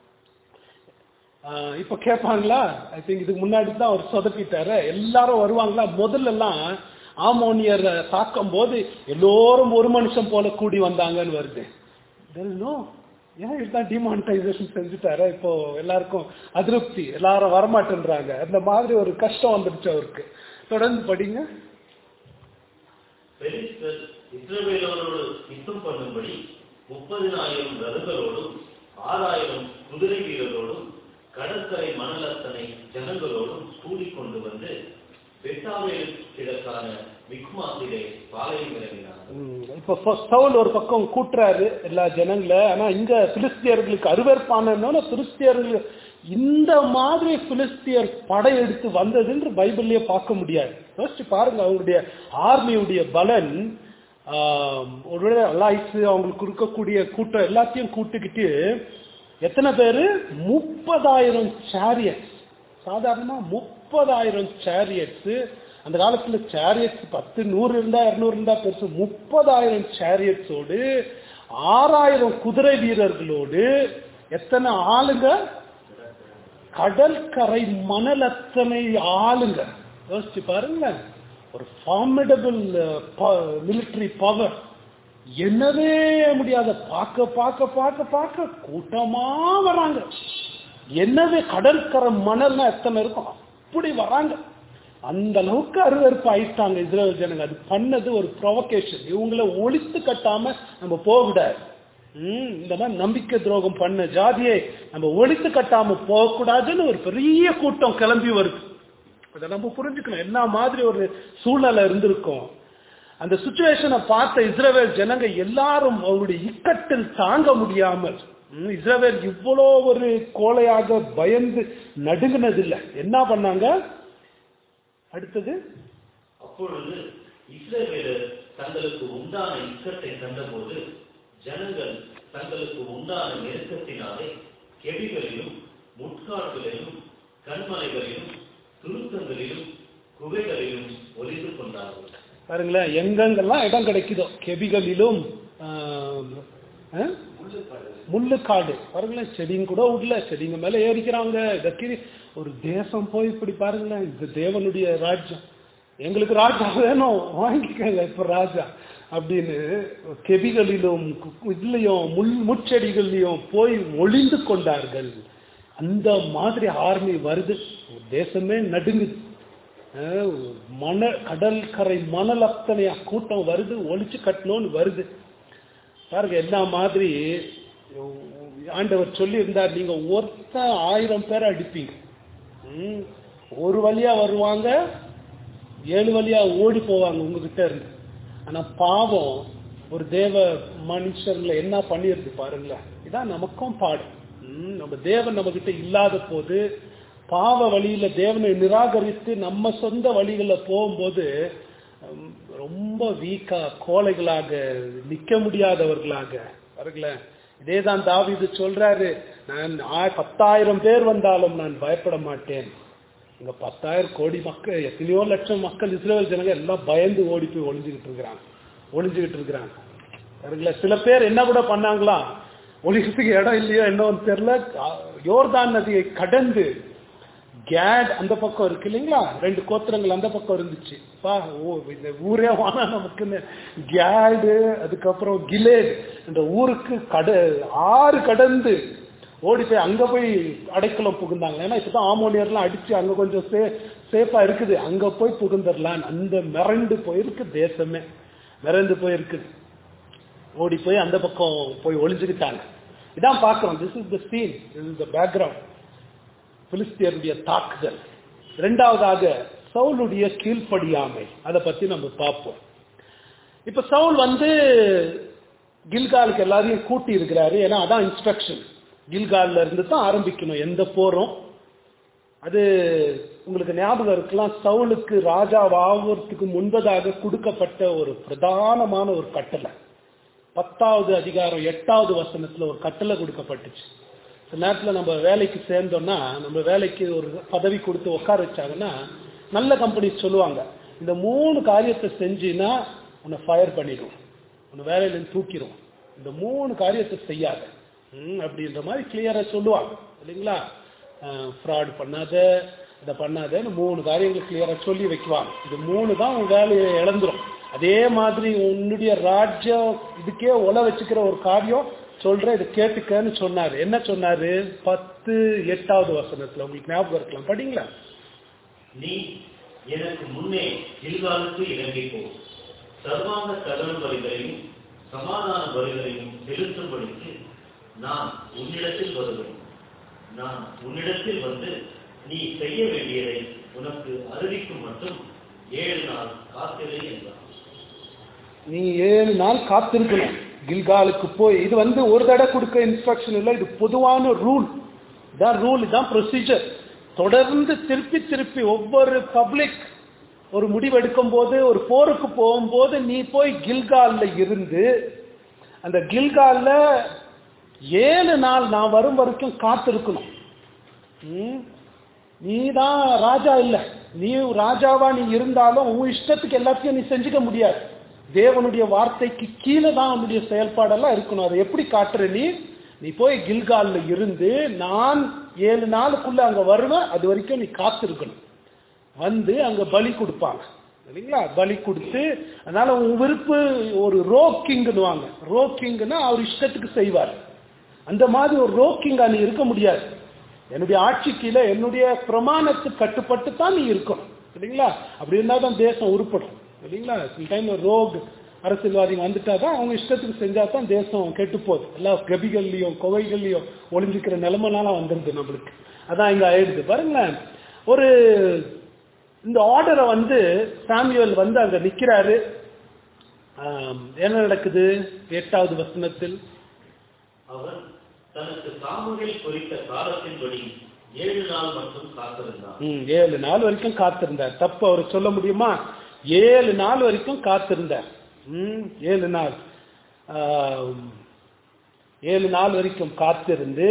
ஆஹ் இப்ப கேட்பாங்களா ஐ திங்க் இதுக்கு முன்னாடி தான் அவர் சொதப்பிட்டாரு எல்லாரும் வருவாங்களா முதல்ல எல்லாம் ஆமோனியர் தாக்கும் போது எல்லோரும் ஒரு மனுஷன் போல கூடி வந்தாங்கன்னு வருது நோ ஏன் இதுதான் டிமானிட்டைசேஷன் செஞ்சுட்டாரு இப்போ எல்லாருக்கும் அதிருப்தி எல்லாரும் வரமாட்டேன்றாங்க அந்த மாதிரி ஒரு கஷ்டம் வந்துடுச்சு அவருக்கு தொடர்ந்து படிங்க பெலிஸ்தர் இஸ்ரவேலோடு யுத்தம் பண்ணும்படி முப்பதினாயிரம் ரதங்களோடும் ஆறாயிரம் குதிரை வீரரோடும் கடற்கரை மணலத்தனை ஜனங்களோடும் கூடிக்கொண்டு வந்து பெட்டாவேல் கிழக்கான மிக்மாசிலே பாளையம் இறங்கினார் ம், இப்ப ஃப- சவுல் ஒரு பக்கம் கூட்டுறாரு எல்லா ஜனங்களை ஆனா இங்க பிலிஸ்தியர்களுக்கு அருவருப்பானோட பிலிஸ்தியர்கள் இந்த மாதிரி பிலிஸ்தியர் படையெடுத்து வந்ததுன்னு பைபிள்லயே பார்க்க முடியாது யோசிச்சு பாருங்க அவங்களுடைய ஆர்மியுடைய பலன் ஆம், ஒருவேளை அலாய்ஸ் அவங்களுக்கு இருக்கக்கூடிய கூட்டம் எல்லாத்தையும் கூட்டுக்கிட்டு எத்தனை பேரு முப்பதாயிரம் சேரியட்ஸ் சாதாரணமா முப்பதாயிரம் சேரியட்ஸ் அந்த காலத்துல சேரியட்ஸ் பத்து நூறு இருந்தா இருநூறு இருந்தா பெருசு முப்பதாயிரம் சேரியட்ஸோடு ஆறாயிரம் குதிரை வீரர்களோடு எத்தனை ஆளுங்க கடற்கரை மணல் அத்தனை ஆளுங்க யோசிச்சு பாருங்க ஒரு ஃபார்மிடபிள் மிலிட்டரி பவர் என்னவே முடியாத பார்க்க பார்க்க பார்க்க பார்க்க கூட்டமா வராங்க என்னவே கடற்கரை மணல்னா எத்தனை இருக்கும் அப்படி வராங்க அந்த அளவுக்கு அருவருப்பு ஆயிட்டாங்க இஸ்ரேல் ஜனங்க அது பண்ணது ஒரு ப்ரொவகேஷன் இவங்கள ஒழித்து கட்டாம நம்ம போகக்கூடாது ம், இந்த மாதிரி நம்பிக்கை துரோகம் பண்ண ஜாதியை நம்ம ஒழித்து கட்டாம போகக்கூடாதுன்னு ஒரு பெரிய கூட்டம் கிளம்பி வருது அதை நம்ம புரிஞ்சுக்கணும் என்ன மாதிரி ஒரு சூழ்நிலை இருந்திருக்கும் அந்த சுச்சுவேஷனை பார்த்த இஸ்ரவேல் ஜனங்க எல்லாரும் அவருடைய இக்கட்டில் தாங்க முடியாமல் ம், இஸ்ரவேல் இவ்வளோ ஒரு கோழையாக பயந்து நடுங்கினதில்லை என்ன பண்ணாங்க அடுத்தது அப்பொழுது இஸ்ரவேலர் தங்களுக்கு உண்டான இக்கட்டை கண்டபோது ஜனங்கள் தங்களுக்கு உண்டான நெருக்கத்தினாலே கெடிகளிலும் முட்காடுகளிலும் கண்மலைகளிலும் துருக்கங்களிலும் குகைகளிலும் ஒளிந்து கொண்டார்கள் பாருங்களேன் எங்கெங்கெல்லாம் இடம் கிடைக்குதோ கெபிகளிலும் ஆம், ஆ? முள்ளுக்காடு பாருங்களேன் செடிங்க கூட விடல செடிங்க மேல ஏறிக்கிறாங்க இதற்கு ஒரு தேசம் போய் இப்படி பாருங்களேன் இது தேவனுடைய ராஜ்யம் எங்களுக்கு ராஜா வேணும் வாங்கிக்கங்க இப்ப ராஜா அப்படின்னு கெபிகளிலும் கு- இதுலயும் முள் முச்செடிகள்லயும் போய் ஒளிந்து கொண்டார்கள் அந்த மாதிரி ஆர்மி வருது ஒரு தேசமே நடுங்குது அஹ் மண கடற்கரை மணல் அத்தனையா கூட்டம் வருது ஒளிச்சு கட்டணும்னு வருது பாருங்க என்ன மாதிரி ஆண்டவர் சொல்லி இருந்தார் நீங்க ஒருத்த ஆயிரம் பேரை அடிப்பீங்க ம், ஒரு வழியா வருவாங்க ஏழு வழியா ஓடி போவாங்க உங்ககிட்ட இருந்து ஆனா பாவம் ஒரு தேவ மனுஷர்ல என்ன பண்ணிருது பாருங்களேன் இதான் நமக்கும் பாடம் ம், நம்ம தேவன் நம்ம கிட்ட இல்லாத போது பாவ வழியில தேவனை நிராகரித்து நம்ம சொந்த வழிகள போகும்போது ம், ரொம்ப வீக்கா கோழைகளாக நிக்க முடியாதவர்களாக பாருங்களேன் இதேதான் தாவீது சொல்றாரு நான் ஆ- பத்தாயிரம் பேர் வந்தாலும் நான் பயப்பட மாட்டேன் இங்க பத்தாயிரம் கோடி மக்கள் எத்தனையோ லட்சம் மக்கள் இஸ்ரேல் ஜனங்க எல்லாம் பயந்து ஓடி போய் ஒளிஞ்சுக்கிட்டு இருக்கிறாங்க ஒளிஞ்சுக்கிட்டு இருக்கிறாங்க பாருங்களேன் சில பேர் என்ன கூட பண்ணாங்களா ஒளிக்கிறதுக்கு இடம் இல்லையோ என்னன்னு தெரியல அ- யோர்தான் நதியை கடந்து கேட் அந்த பக்கம் இருக்கு இல்லைங்களா ரெண்டு கோத்திரங்கள் அந்த பக்கம் இருந்துச்சு பா ஓ இந்த ஊரே வானா நமக்குன்னு கேடு அதுக்கப்புறம் கிலேட் இந்த ஊருக்கு கட ஆறு கடந்து ஓடி போய் அங்க போய் அடைக்கலம் புகுந்தாங்க ஏன்னா இப்பதான் ஆமோனியர்லாம் அடிச்சு அங்க கொஞ்சம் சே சேஃபா இருக்குது அங்க போய் புகுந்துடலாம் அந்த மிரண்டு போயிருக்கு தேசமே மிரண்டு போயிருக்கு ஓடி போய் அந்த பக்கம் போய் ஒளிஞ்சுக்கிட்டாங்க இதான் பார்க்கிறோம் this is the scene this is the background பிலிஸ்தியருடைய தாக்குதல் இரண்டாவதாக சவுலுடைய கீழ்ப்படியாமை அதை பத்தி நம்ம பார்ப்போம் இப்ப சவுல் வந்து கில்காலுக்கு எல்லாரையும் கூட்டி இருக்கிறாரு ஏன்னா அதான் இன்ஸ்ட்ரக்ஷன் கில்கால்ல இருந்து தான் ஆரம்பிக்கணும் எந்த போரும் அது உங்களுக்கு ஞாபகம் இருக்கலாம் சவுலுக்கு ராஜாவாகிறதுக்கு முன்பதாக கொடுக்கப்பட்ட ஒரு பிரதானமான ஒரு கட்டளை பத்தாவது அதிகாரம் எட்டாவது வசனத்துல ஒரு கட்டளை கொடுக்கப்பட்டுச்சு சில நேரத்துல நம்ம வேலைக்கு சேர்ந்தோம்னா நம்ம வேலைக்கு ஒரு பதவி கொடுத்து உட்கார வச்சாங்கன்னா நல்ல கம்பெனி சொல்லுவாங்க இந்த மூணு காரியத்தை செஞ்சினா உன்னை ஃபயர் பண்ணிடும் உன்னை வேலையில இருந்து தூக்கிடும் இந்த மூணு காரியத்தை செய்யாத ம், அப்படின்ற மாதிரி கிளியரா சொல்லுவாங்க இல்லைங்களா ஃப்ராட் பண்ணாத இதை பண்ணாதன்னு மூணு காரியங்களை கிளியரா சொல்லி வைக்குவாங்க இது மூணு தான் உன் வேலையை இழந்துரும் அதே மாதிரி உன்னுடைய ராஜ்யம் இதுக்கே ஒல வச்சுக்கிற ஒரு காரியம் சொல்றேன் இதை கேட்டுக்கன்னு சொன்னாரு என்ன சொன்னாரு பத்து எட்டாவது வசனத்துல உங்களுக்கு ஞாபகம் இருக்கலாம் படிங்களா நீ எனக்கு முன்னே கில்காலுக்கு இறங்கி போ சர்வாங்க தகவல் வரிகளையும் சமாதான வரிகளையும் செலுத்தும்படிக்கு நான் உன்னிடத்தில் வருவேன் நான் உன்னிடத்தில் வந்து நீ செய்ய வேண்டியதை உனக்கு அறிவிக்கும் மட்டும் ஏழு நாள் காத்திரை என்றான் நீ ஏழு நாள் காத்திருக்கணும் கில்காலுக்கு போய் இது வந்து ஒரு தடவை கொடுக்க இன்ஸ்ட்ரக்ஷன் இல்லை இது பொதுவான ரூல் இதான் ரூல் இதான் ப்ரொசீஜர் தொடர்ந்து திருப்பி திருப்பி ஒவ்வொரு பப்ளிக் ஒரு முடிவு எடுக்கும் போது ஒரு போருக்கு போகும்போது நீ போய் கில்கால்ல இருந்து அந்த கில்கால்ல ஏழு நாள் நான் வரும் வரைக்கும் காத்திருக்கணும் ம்? நீ தான் ராஜா இல்ல நீ ராஜாவா நீ இருந்தாலும் உன் இஷ்டத்துக்கு எல்லாத்தையும் நீ செஞ்சுக்க முடியாது தேவனுடைய வார்த்தைக்கு கீழே தான் அவனுடைய செயல்பாடெல்லாம் இருக்கணும் அதை எப்படி காட்டுற நீ நீ போய் கில்கால்ல இருந்து நான் ஏழு நாளுக்குள்ள அங்க வருவேன் அது வரைக்கும் நீ காத்திருக்கணும் வந்து அங்க பலி கொடுப்பாங்க இல்லைங்களா பலி கொடுத்து அதனால உன் விருப்பு ஒரு ரோக்கிங்னுவாங்க ரோக்கிங்னா அவர் இஷ்டத்துக்கு செய்வார் அந்த மாதிரி ஒரு ரோக்கிங்கா நீ இருக்க முடியாது என்னுடைய ஆட்சி கீழே என்னுடைய பிரமாணத்துக்கு கட்டுப்பட்டு தான் நீ இருக்கணும் இல்லைங்களா அப்படி இருந்தால் தான் தேசம் உருப்படும் இல்லைங்களா சில டைம் ரோக் அரசியல்வாதிங்க வந்துட்டா தான் அவங்க இஷ்டத்துக்கு செஞ்சா தான் தேசம் கெட்டு போகுது எல்லா கபிகள்லையும் குகைகள்லையும் ஒளிஞ்சிக்கிற நிலைமைனால வந்துருது நம்மளுக்கு அதான் இங்க ஆயிடுது பாருங்களேன் ஒரு இந்த ஆர்டரை வந்து சாமியல் வந்து அங்க நிக்கிறாரு ஆம், என்ன நடக்குது எட்டாவது வசனத்தில் அவன் தனக்கு சாமுவேல் குறித்த காலத்தின்படி ஏழு நாள் மட்டும் காத்திருந்தான் ம், ஏழு நாள் வரைக்கும் காத்திருந்தார் தப்பு அவர் சொல்ல முடியுமா ஏழு நாள் வரைக்கும் காத்திருந்தார் ம், ஏழு நாள் ஆம், ஏழு நாள் வரைக்கும் காத்திருந்து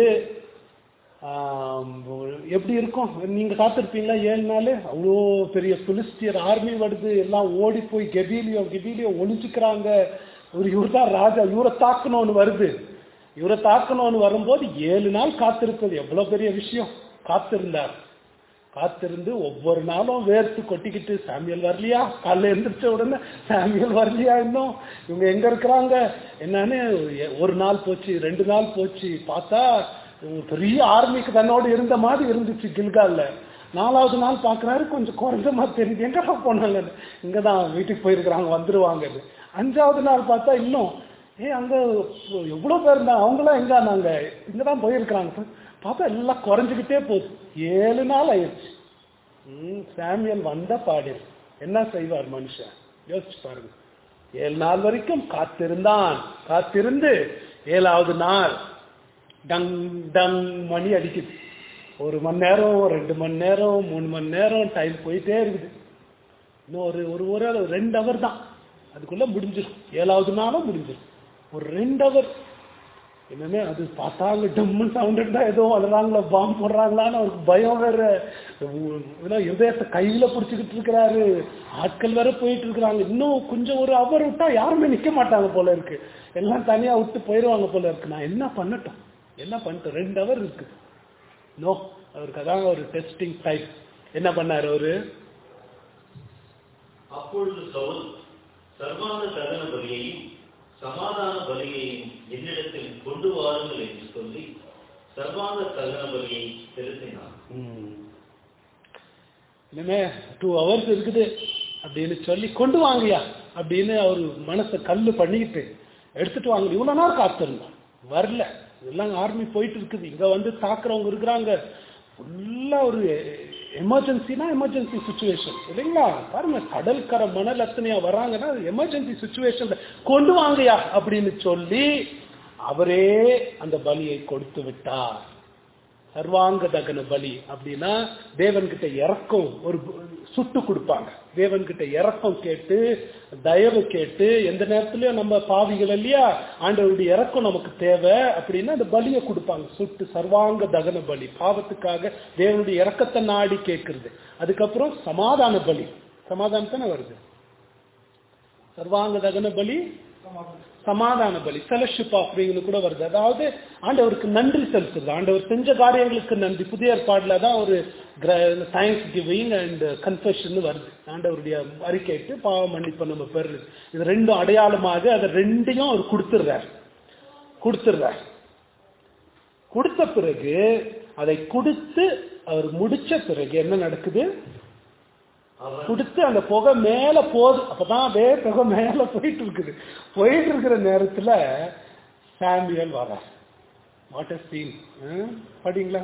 ஆம், எப்படி இருக்கும் நீங்க காத்திருப்பீங்களா ஏழு நாள் அவ்வளோ பெரிய பிலிஸ்டியர் ஆர்மி வருது எல்லாம் ஓடி போய் கெபிலியோ கெபிலியோ ஒளிஞ்சுக்கிறாங்க ஒரு இவர் தான் ராஜா இவரை தாக்கணும்னு வருது இவரை தாக்கணும்னு வரும்போது ஏழு நாள் காத்திருப்பது எவ்வளவு பெரிய விஷயம் காத்திருந்தார் காத்திருந்து ஒவ்வொரு நாளும் வேர்த்து கொட்டிக்கிட்டு சாமியல் வரலையா காலைல எழுந்திரிச்ச உடனே சாமியல் வரலையா இன்னும் இவங்க எங்க இருக்கிறாங்க என்னன்னு ஒரு நாள் போச்சு ரெண்டு நாள் போச்சு பார்த்தா ஒரு பெரிய ஆர்மிக்கு தன்னோடு இருந்த மாதிரி இருந்துச்சு கில்கால்ல நாலாவது நாள் பார்க்கறாரு கொஞ்சம் குறைஞ்ச மாதிரி தெரியுது எங்கடா போனாங்க இங்கதான் வீட்டுக்கு போயிருக்கிறாங்க வந்துருவாங்க அஞ்சாவது நாள் பார்த்தா இன்னும் ஏ அங்க எவ்வளவு பேர் இருந்தா அவங்களாம் எங்க நாங்க இங்கதான் போயிருக்கிறாங்க பார்த்தா எல்லாம் குறைஞ்சுக்கிட்டே போகுது ஏழு நாள் ஆயிடுச்சு ம், சாமியல் வந்த பாடு என்ன செய்வார் மனுஷன் யோசிச்சு பாருங்க ஏழு நாள் வரைக்கும் காத்திருந்தான் காத்திருந்து ஏழாவது நாள் டங் டங் மணி அடிக்குது ஒரு மணி நேரம் ரெண்டு மணி நேரம் மூணு மணி நேரம் டைம் போயிட்டே இருக்குது இன்னும் ஒரு ஒரு ஒரு ரெண்டு ஹவர் தான் அதுக்குள்ள முடிஞ்சிடும் ஏழாவது நாளும் முடிஞ்சிடும் ஒரு ரெண்டு ஹவர் என்னன்னு அது பார்த்தாங்க டம்மு சவுண்ட் ஏதோ வளர்றாங்களா பாம்பு போடுறாங்களான்னு அவருக்கு பயம் வேற ஏன்னா இதயத்தை கையில பிடிச்சிக்கிட்டு இருக்கிறாரு ஆட்கள் வேற போயிட்டு இருக்கிறாங்க இன்னும் கொஞ்சம் ஒரு அவர் விட்டா யாருமே நிக்க மாட்டாங்க போல இருக்கு எல்லாம் தனியா விட்டு போயிடுவாங்க போல இருக்கு நான் என்ன பண்ணட்டும் என்ன பண்ணிட்டோம் ரெண்டு ஹவர் இருக்கு நோ அவருக்கு அதான் ஒரு டெஸ்டிங் டைம் என்ன பண்ணாரு அவரு அப்பொழுது சவுல் சர்வாங்க தகன பலியையும் சமாதான பலியையும் என்னிடத்தில் கொண்டு வாருங்கள் என்று சொல்லி சர்வாங்க தகன பலியை செலுத்தினான் ம். இனிமே டூ ஹவர்ஸ் இருக்குது அப்படின்னு சொல்லி கொண்டு வாங்கயா அப்படின்னு அவர் மனசை கல்லு பண்ணிக்கிட்டு எடுத்துட்டு வாங்க இவ்வளவு நேரம் காத்திருந்தோம் வரல எல்லாம் ஆர்மி போயிட்டு இருக்குது இங்க வந்து தாக்குறவங்க இருக்கிறாங்க ஃபுல்லா ஒரு எமர்ஜென்சினா எமர்ஜென்சி சுச்சுவேஷன் இல்லைங்களா பாருங்க கடற்கரை மணல் எத்தனையா வராங்கன்னா எமர்ஜென்சி சுச்சுவேஷன்ல கொண்டு வாங்கயா அப்படின்னு சொல்லி அவரே அந்த பலியை கொடுத்து விட்டார் சர்வாங்க தகன பலி அப்படின்னா தேவன்கிட்ட இறக்கம் ஒரு சுட்டு கொடுப்பாங்க தேவன்கிட்ட இறக்கம் கேட்டு தயவு கேட்டு எந்த நேரத்துலயும் நம்ம பாவிகள் இல்லையா ஆண்டவருடைய இறக்கம் நமக்கு தேவை அப்படின்னா அந்த பலியை கொடுப்பாங்க சுட்டு சர்வாங்க தகன பலி பாவத்துக்காக தேவனுடைய இறக்கத்தை நாடி கேட்கறது அதுக்கப்புறம் சமாதான பலி சமாதானம் தானே வருது சர்வாங்க தகன பலி சமாதான பலி ஃபெலோஷிப் ஆஃபரிங்னு கூட வருது அதாவது ஆண்டவருக்கு நன்றி செலுத்துறது ஆண்டவர் செஞ்ச காரியங்களுக்கு நன்றி புதிய ஏற்பாடுல தான் ஒரு தேங்க்ஸ் கிவிங் அண்ட் கன்ஃபெஷன் வருது ஆண்டவருடைய அறிக்கைட்டு பாவ மன்னிப்பு நம்ம பெறுறது இது ரெண்டும் அடையாளமாக அதை ரெண்டையும் அவர் கொடுத்துடுறார் கொடுத்துடுறார் கொடுத்த பிறகு அதை கொடுத்து அவர் முடிச்ச பிறகு என்ன நடக்குது அவன் கொடுத்து அந்த புகை மேல போகுது அப்பதான் அதே புகை மேல போயிட்டு இருக்குது போயிட்டு இருக்கிற நேரத்துல சாமியல் வர வாட் அ சீன் படிங்களா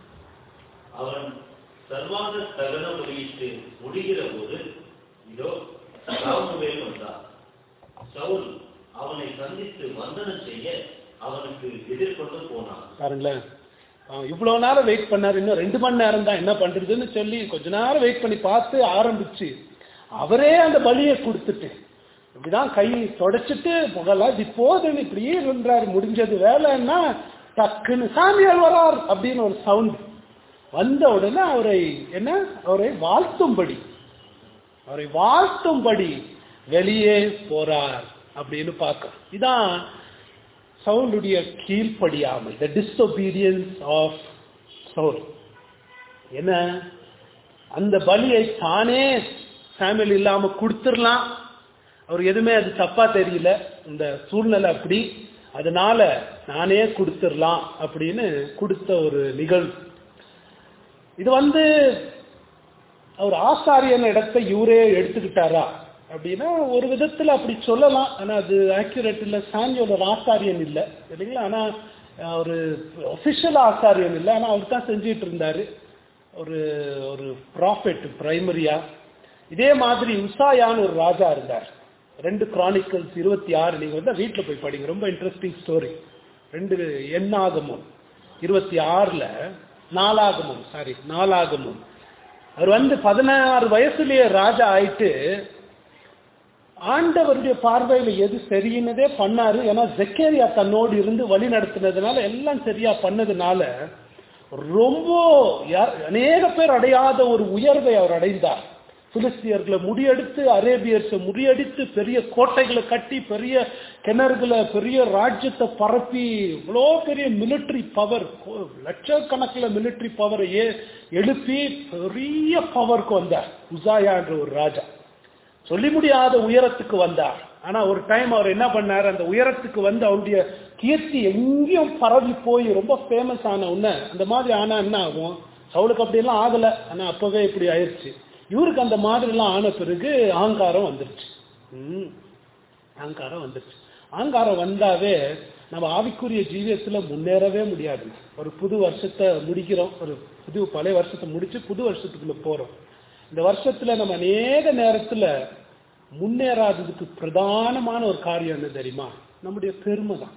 அவன் சர்வாங்க தகன பலியிட்டு முடிகிற போது இதோ சாமுவேல் வந்தான் சவுல் அவனை சந்தித்து வந்தனம் செய்ய அவனுக்கு எதிர்கொண்டு போனான் பாருங்களேன் அவன் இவ்வளவு நேரம் வெயிட் பண்ணாரு இன்னும் ரெண்டு மணி நேரம் தான் என்ன பண்றதுன்னு சொல்லி கொஞ்ச நேரம் வெயிட் பண்ணி பார்த்து ஆரம்பிச்சு அவரே அந்த பலியை கொடுத்துட்டு இப்படிதான் கை தொடச்சிட்டு புகழா இது போதுன்னு இப்படியே இருந்தாரு முடிஞ்சது வேலைன்னா டக்குன்னு சாமியால் வரார் அப்படின்னு ஒரு சவுண்ட் வந்த உடனே அவரை என்ன அவரை வாழ்த்தும்படி அவரை வாழ்த்தும்படி வெளியே போறார் அப்படின்னு பார்க்க இதான் சவுலுடைய கீழ்ப்படியாமை த டிஸ்ஒபீடியன்ஸ் ஆஃப் சவுல் என்ன அந்த பலியை தானே சாமியல் இல்லாம கொடுத்துடலாம் அவர் எதுவுமே அது தப்பா தெரியல இந்த சூழ்நிலை அப்படி அதனால நானே கொடுத்துடலாம் அப்படின்னு கொடுத்த ஒரு நிகழ்வு இது வந்து அவர் ஆசாரியன் இடத்தை இவரே எடுத்துக்கிட்டாரா அப்படின்னா ஒரு விதத்துல அப்படி சொல்லலாம் ஆனா அது ஆக்யூரேட் இல்ல சாமியோட ஒரு ஆசாரியன் இல்லை இல்லைங்களா ஆனா ஒரு ஒபிஷியல் ஆசாரியன் இல்லை ஆனா அவர் தான் செஞ்சிட்டு இருந்தாரு ஒரு ஒரு ப்ராஃபிட் பிரைமரியா இதே மாதிரி உசாயான்னு ஒரு ராஜா இருந்தார் ரெண்டு கிரானிக்கல்ஸ் இருபத்தி ஆறு நீங்க வந்து வீட்டில் போய் படிங்க ரொம்ப இன்ட்ரெஸ்டிங் ஸ்டோரி ரெண்டு எண்ணாகமும் இருபத்தி ஆறுல நாலாகமும் சாரி நாலாகமும் அவர் வந்து பதினாறு வயசுலயே ராஜா ஆயிட்டு ஆண்டவருடைய பார்வையில எது சரியினதே பண்ணாரு ஏன்னா ஜெக்கேரியா தன்னோடு இருந்து வழி நடத்தினதுனால எல்லாம் சரியா பண்ணதுனால ரொம்ப அநேக பேர் அடையாத ஒரு உயர்வை அவர் அடைந்தார் பிலிஸ்தியர்களை முறியடித்து அரேபியர்ஸை முறியடித்து பெரிய கோட்டைகளை கட்டி பெரிய கிணறுகளை பெரிய ராஜ்யத்தை பரப்பி இவ்வளோ பெரிய மிலிட்ரி பவர் லட்சக்கணக்கில் மிலிட்ரி பவரை ஏ எழுப்பி பெரிய பவருக்கு வந்தார் உசாயான்ற ஒரு ராஜா சொல்லி முடியாத உயரத்துக்கு வந்தார் ஆனா ஒரு டைம் அவர் என்ன பண்ணார் அந்த உயரத்துக்கு வந்து அவருடைய கீர்த்தி எங்கேயும் பரவி போய் ரொம்ப ஃபேமஸ் ஆன உடனே அந்த மாதிரி ஆனா என்ன ஆகும் சவுளுக்கு அப்படியெல்லாம் ஆகல ஆனா அப்பவே இப்படி ஆயிடுச்சு இவருக்கு அந்த மாதிரிலாம் ஆன பிறகு ஆங்காரம் வந்துருச்சு ம் ஆங்காரம் வந்துருச்சு ஆங்காரம் வந்தாவே நம்ம ஆவிக்குரிய ஜீவியத்துல முன்னேறவே முடியாது ஒரு புது வருஷத்தை முடிக்கிறோம் ஒரு புது பழைய வருஷத்தை முடிச்சு புது வருஷத்துக்குள்ள போறோம் இந்த வருஷத்துல நம்ம அநேக நேரத்துல முன்னேறாததுக்கு பிரதானமான ஒரு காரியம் என்ன தெரியுமா நம்முடைய பெருமை தான்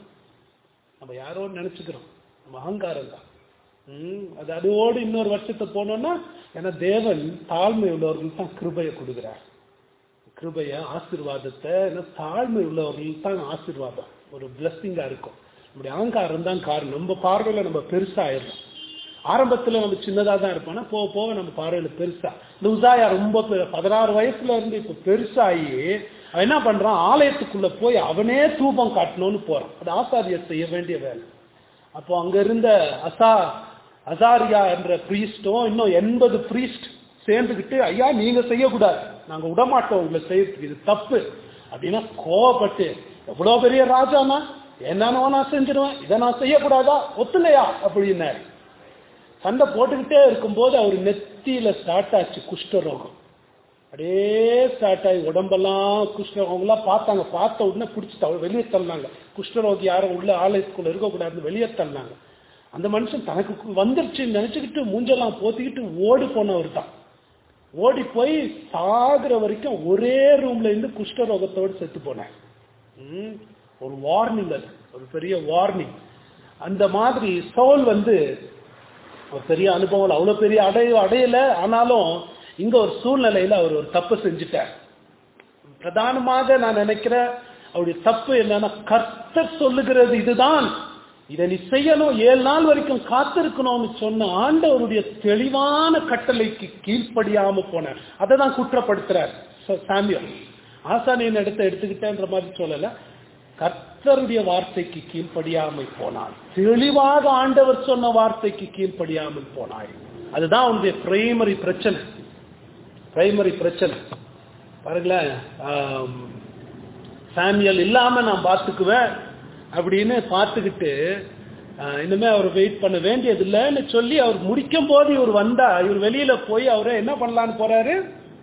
நம்ம யாரோ நினைச்சுக்கிறோம் நம்ம அகங்காரம் தான் ம் அது அதோடு இன்னொரு வருஷத்தை போனோம்னா ஏன்னா தேவன் தாழ்மை உள்ளவர்களுக்கு தான் கிருபையை கொடுக்குறார் கிருபைய ஆசீர்வாதத்தை ஏன்னா தாழ்மை உள்ளவர்களுக்கு தான் ஆசீர்வாதம் ஒரு பிளஸ்ஸிங்கா இருக்கும் நம்முடைய அகங்காரம் தான் காரணம் நம்ம பார்வையில நம்ம பெருசா ஆயிடும் ஆரம்பத்துல நம்ம சின்னதா தான் இருப்போம் ஆனா போக போக நம்ம பார்வையில பெருசா இந்த உசாயா ரொம்ப பெ- பதினாறு வயசுல இருந்து இப்ப பெருசாகி அவன் என்ன பண்றான் ஆலயத்துக்குள்ள போய் அவனே தூபம் காட்டணும்னு போறான் அது ஆசாரியர் செய்ய வேண்டிய வேலை அப்போ அங்க இருந்த அசா அசாரியா என்ற பிரீஸ்டும் இன்னும் எண்பது பிரீஸ்ட் சேர்ந்துக்கிட்டு ஐயா நீங்க செய்யக்கூடாது நாங்க விடமாட்டோம் உங்களை செய்யறதுக்கு இது தப்பு அப்படின்னா கோவப்பட்டு எவ்வளவு பெரிய ராஜானா என்னன்னு நான் செஞ்சிருவேன் இதை நான் செய்யக்கூடாதா ஒத்துலையா அப்படின்னாரு சண்டை போட்டுக்கிட்டே இருக்கும்போது அவர் நெத்தியில ஸ்டார்ட் ஆச்சு குஷ்டரோகம் அப்படியே ஸ்டார்ட் ஆகி உடம்பெல்லாம் குஷ்டரோகம்லாம் பார்த்தாங்க பார்த்த உடனே பிடிச்சி தவ வெளியே தள்ளினாங்க குஷ்டரோகி யாரும் உள்ள ஆலயத்துக்குள்ள இருக்கக்கூடாதுன்னு வெளியே தள்ளினாங்க அந்த மனுஷன் தனக்கு கு- வந்துருச்சுன்னு நினைச்சுக்கிட்டு மூஞ்செல்லாம் போத்திக்கிட்டு ஓடி போனவர் தான் ஓடி போய் சாகுற வரைக்கும் ஒரே ரூம்ல இருந்து குஷ்டரோகத்தோடு செத்து போனார் ம், ஒரு வார்னிங் அது ஒரு பெரிய வார்னிங் அந்த மாதிரி சோல் வந்து ஒரு பெரிய அனுபவம் இல்ல. அவ்வளவு பெரிய அடைய அடையல ஆனாலும் இங்க ஒரு சூழ்நிலையில அவர் ஒரு தப்பு செஞ்சுட்டார் பிரதானமாக நான் நினைக்கிறேன் அவருடைய தப்பு என்னன்னா கர்த்தர் சொல்லுகிறது இதுதான் இதை நீ செய்யணும் ஏழு நாள் வரைக்கும் காத்திருக்கணும்னு சொன்ன ஆண்டவருடைய தெளிவான கட்டளைக்கு கீழ்ப்படியாம போனார் அதை தான் குற்றப்படுத்துறார் ச- சாமியல் ஆசானியின் இடத்தை எடுத்துக்கிட்டேன்ற மாதிரி சொல்லல கர்த்தருடைய வார்த்தைக்கு கீழ்ப்படியாமல் போனான் தெளிவாக ஆண்டவர் சொன்ன வார்த்தைக்கு கீழ்ப்படியாமல் போனாய் அதுதான் அவனுடைய பிரைமரி பிரச்சனை பிரைமரி பிரச்சனை பாருங்களேன் ஆம், சாமியல் இல்லாம நான் பார்த்துக்குவேன் அப்படின்னு பார்த்துக்கிட்டு ஆஹ், இனிமே அவர் வெயிட் பண்ண வேண்டியது இல்லைன்னு சொல்லி அவர் முடிக்கும் போது இவர் வந்தா இவர் வெளியில போய் அவரை என்ன பண்ணலான்னு போறாரு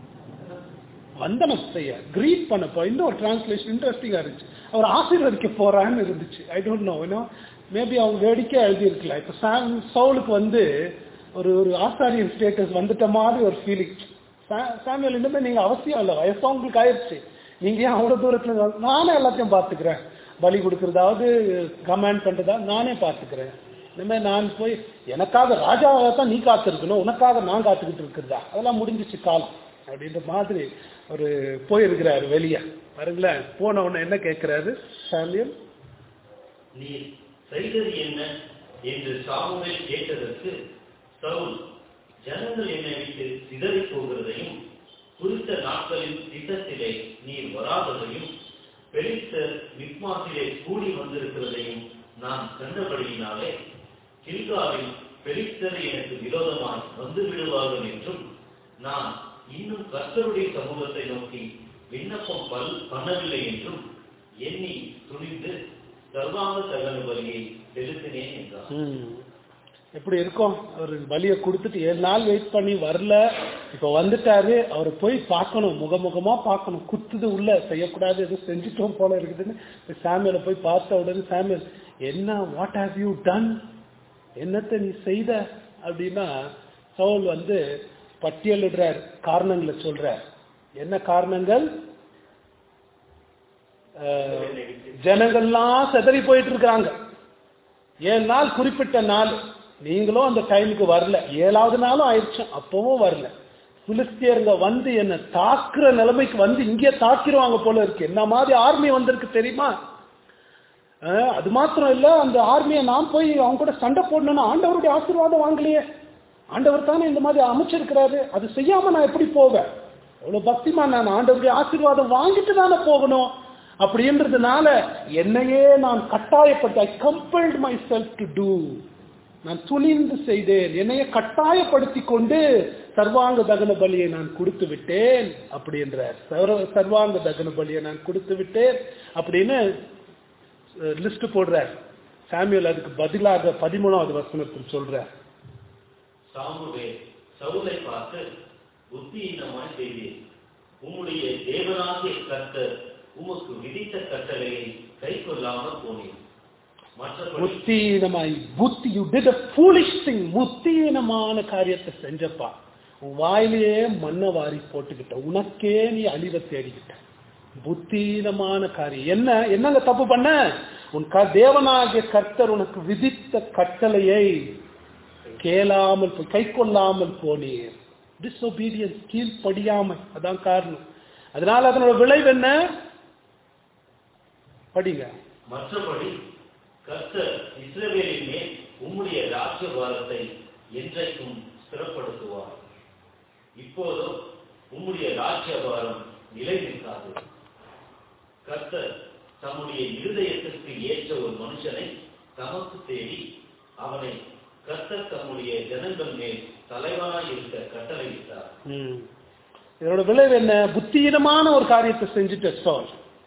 வந்தனம் செய்ய கிரீட் பண்ண போ இன்னொரு டிரான்ஸ்லேஷன் இன்ட்ரெஸ்டிங்கா இருந்துச்சு அவர் ஆசீர்வதிக்க போறான்னு இருந்துச்சு I don't know you know maybe அவங்க வேடிக்கை எழுதியிருக்கலாம் இப்போ சாம் சவுலுக்கு வந்து ஒரு ஒரு ஆசாரியன் ஸ்டேட்டஸ் வந்துட்ட மாதிரி ஒரு ஃபீலிங் சாமியல் இனிமே நீங்க அவசியம் இல்லை வயசா உங்களுக்கு ஆயிடுச்சு நீங்க ஏன் அவ்வளவு தூரத்துல இருந்து- நானே எல்லாத்தையும் பார்த்துக்கிறேன் பலி கொடுக்கறதாவது கமாண்ட் பண்றதா நானே பார்த்துக்கிறேன் இனிமே நான் போய் எனக்காக ராஜாவை தான் நீ காத்திருக்கணும் உனக்காக நான் காத்துக்கிட்டு இருக்கிறதா அதெல்லாம் முடிஞ்சிச்சு காலம் அப்படின்ற மாதிரி ஒரு போயிருக்கிறாரு வெளியே பாருங்களேன் போன உடனே என்ன கேட்கிறாரு சாமியல் நீ செய்தது என்ன என்று சாமுவேல் கேட்டதற்கு சவுல் ஜனங்கள் என்னை விட்டு சிதறிப் போகிறதையும் குறித்த நாட்களின் திட்டத்திலே நீர் வராததையும் பெலிஸ்தர் மிக்மாசிலே கூடி வந்திருக்கிறதையும் நான் கண்டபடியினாலே கில்காவில் பெலிஸ்தர் எனக்கு விரோதமாய் வந்து விடுவார்கள் என்றும் நான் இன்னும் கர்த்தருடைய சமூகத்தை நோக்கி விண்ணப்பம் பல் பண்ணவில்லை என்றும் எண்ணி துணிந்து சர்வாங்க தகன பலியை செலுத்தினேன் என்றார் ம். எப்படி இருக்கும் அவர் பலியை கொடுத்துட்டு ஏழு நாள் வெயிட் பண்ணி வரல இப்ப வந்துட்டாரு அவரை போய் பார்க்கணும் முகமுகமா பார்க்கணும் குத்துது உள்ள செய்யக்கூடாது எதுவும் செஞ்சுட்டோம் போல இருக்குதுன்னு போய் சாமியலை போய் பார்த்த உடனே சாமியல் என்ன வாட் ஹாவ் யூ டன் என்னத்தை நீ செய்த அப்படின்னா சவுல் வந்து பட்டியலிடுறார் காரணங்களை சொல்றார் என்ன காரணங்கள் அஹ், ஜனங்கள்லாம் செதறி போயிட்டு இருக்காங்க ஏழு நாள் குறிப்பிட்ட நாள் நீங்களும் அந்த டைமுக்கு வரல ஏழாவது நாளும் ஆயிடுச்சு அப்பவும் வரல பிலிஸ்தியருங்க வந்து என்ன தாக்குற நிலைமைக்கு வந்து இங்கே தாக்கிடுவாங்க போல இருக்கு என்ன மாதிரி ஆர்மி வந்திருக்கு தெரியுமா அஹ், அது மாத்திரம் இல்ல அந்த ஆர்மியை நான் போய் அவங்க கூட சண்டை போடணும்னு ஆண்டவருடைய ஆசீர்வாதம் வாங்கலையே ஆண்டவர் தானே இந்த மாதிரி அமைச்சிருக்கிறாரு அது செய்யாம நான் எப்படி போவேன் எவ்வளவு பக்திமா நான் ஆண்டவருடைய ஆசீர்வாதம் வாங்கிட்டு தானே போகணும் அப்படின்றதுனால என்னையே நான் கட்டாயப்பட்ட I compelled myself to do நான் துணிந்து செய்தேன் என்னையே கட்டாயப்படுத்தி கொண்டு சர்வாங்க தகன பலியை நான் கொடுத்து விட்டேன் அப்படின்றார் சர்வ- சர்வாங்க தகன பலியை நான் கொடுத்து விட்டேன் அப்படின்னு லிஸ்ட் போடுறார் சாமியல் அதுக்கு பதிலாக பதிமூணாவது வசனத்தில் சொல்றார் சாமுவே சவுலை பார்த்து புத்தியீனமாய் செய்தீர் உம்முடைய தேவனாகிய கர்த்தர் உமக்கு விதித்த கட்டளையை கை கொள்ளாமல் போனீர் மற்றபடி புத்தீனமாய் புத்தி you did a foolish thing புத்தீனமான காரியத்தை செஞ்சப்பா உன் வாயிலேயே மண்ணை வாரி போட்டுக்கிட்ட உனக்கே நீ அழிவை தேடிக்கிட்ட புத்தீனமான காரியம் என்ன என்னங்க தப்பு பண்ண உன் க தேவனாகிய கர்த்தர் உனக்கு விதித்த கட்டளையை கேளாமல் போய் கை கொள்ளாமல் போனீர் டிஸ்ஒபீடியன்ஸ் கீழ்ப்படியாமல் அதான் காரணம் அதனால அதனோட விளைவு என்ன படிங்க மற்றபடி கர்த்தர் இஸ்ரவேலின் மேல் உம்முடைய ராஜ்யபாரத்தை என்றைக்கும் ஸ்திரப்படுத்துவார் இப்போதோ உம்முடைய ராஜ்யபாரம் நிலை நிற்காது கர்த்தர் தம்முடைய இருதயத்திற்கு ஏற்ற ஒரு மனுஷனை தமக்கு தேடி அவனை கர்த்தர் தம்முடைய ஜனங்கள் மேல் தலைவனாய் இருக்க கட்டளையிட்டார் ம். இதோட விளைவு என்ன புத்தீனமான ஒரு காரியத்தை செஞ்சுட்ட சவுல்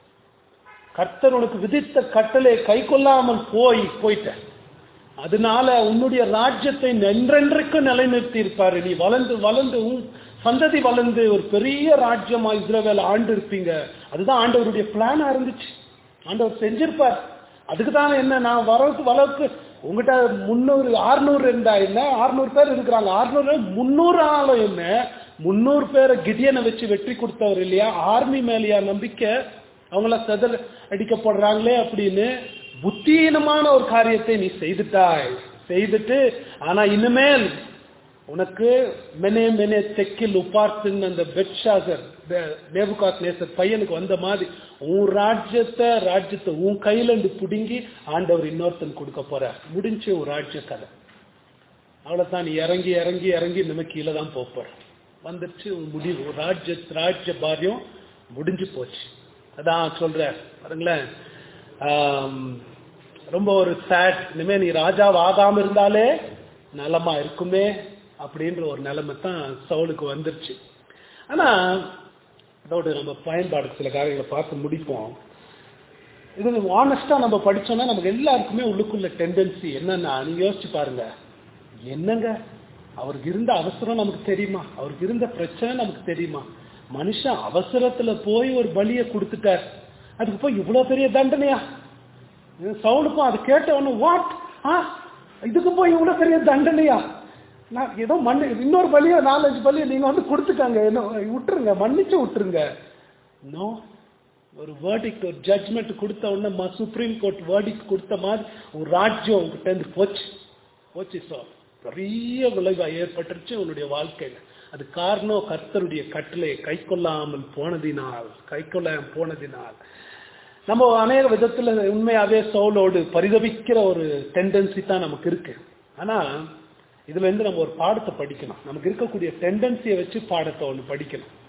கர்த்தர் உனக்கு விதித்த கட்டளை கை கொள்ளாமல் போய் போயிட்ட அதனால உன்னுடைய ராஜ்யத்தை என்றென்றைக்கு நிலைநிறுத்தி இருப்பாரு நீ வளர்ந்து வளர்ந்து உன் சந்ததி வளர்ந்து ஒரு பெரிய ராஜ்யமா இஸ்ரவேல் ஆண்டு இருப்பீங்க அதுதான் ஆண்டவருடைய பிளானா இருந்துச்சு ஆண்டவர் செஞ்சிருப்பார் அதுக்கு தான் என்ன நான் வரது வளர்க்கு உங்ககிட்ட முந்நூறு ஆறுநூறு இருந்தா என்ன ஆறுநூறு பேர் இருக்கிறாங்க ஆறுநூறு முந்நூறு ஆளும் என்ன முந்நூறு பேரை கிடியனை வச்சு வெற்றி கொடுத்தவர் இல்லையா ஆர்மி மேலேயா நம்பிக்கை அவங்கள செதல் அடிக்கப்படுறாங்களே அப்படின்னு புத்தீனமான ஒரு காரியத்தை நீ செய்துட்டாய் செய்துட்டு ஆனா இனிமேல் உனக்கு மெனே மெனே தெக்கில் உப்பார்த்துன்னு அந்த பெட்ஷாகர் நேபுகாத் நேசர் பையனுக்கு வந்த மாதிரி உன் ராஜ்யத்தை ராஜ்யத்தை உன் கையில இருந்து புடுங்கி ஆண்டவர் இன்னொருத்தன் கொடுக்க போற முடிஞ்சு உன் ராஜ்ய கதை அவ்வளவுதான் நீ இறங்கி இறங்கி இறங்கி நம்ம கீழே தான் போப் போற வந்துருச்சு உன் முடிவு உன் ராஜ்ய ராஜ்ய பாரியம் முடிஞ்சு போச்சு அதான் சொல்ற பாருங்களேன் ஆம், ரொம்ப ஒரு சேட் இனிமே நீ ராஜாவா ஆகாம இருந்தாலே நலமா இருக்குமே அப்படின்ற ஒரு நிலைமை தான் சவுலுக்கு வந்துருச்சு ஆனா அதோட நம்ம பயன்பாடு சில காரியங்களை பார்த்து முடிப்போம் இது ஆனஸ்டா நம்ம படிச்சோம்னா நமக்கு எல்லாருக்குமே உள்ளுக்குள்ள டெண்டன்சி என்னன்னா நீங்க யோசிச்சு பாருங்க என்னங்க அவருக்கு இருந்த அவசரம் நமக்கு தெரியுமா அவருக்கு இருந்த பிரச்சனை நமக்கு தெரியுமா மனுஷன் அவசரத்துல போய் ஒரு பலியை கொடுத்துட்டார் அதுக்கு போய் இவ்வளவு பெரிய தண்டனையா சவுலுக்கும் அது கேட்டவனு வாட் ஆ இதுக்கு போய் இவ்வளவு பெரிய தண்டனையா நான் ஏதோ மண்ணு இன்னொரு பலியோ நாலஞ்சு பலியோ நீங்க வந்து கொடுத்துட்டாங்க என்ன விட்டுருங்க மன்னிச்சு விட்டுருங்க நோ ஒரு வேர்டிக்ட் ஒரு ஜட்ஜ்மெண்ட் கொடுத்த உடனே சுப்ரீம் கோர்ட் வேர்டிக்ட் கொடுத்த மாதிரி ஒரு ராஜ்யம் உங்ககிட்ட இருந்து போச்சு போச்சு சோ பெரிய விளைவா ஏற்பட்டுருச்சு உன்னுடைய வாழ்க்கையில அது காரணம் கர்த்தருடைய கட்டளையை கை கொள்ளாமல் போனதினால் கை கொள்ளாமல் போனதினால் நம்ம அநேக விதத்துல உண்மையாவே சோலோடு பரிதவிக்கிற ஒரு டெண்டன்சி தான் நமக்கு இருக்கு ஆனா இதுல இருந்து நம்ம ஒரு பாடத்தை படிக்கணும் நமக்கு இருக்கக்கூடிய டெண்டன்சியை வச்சு பாடத்தை ஒன்று படிக்கணும்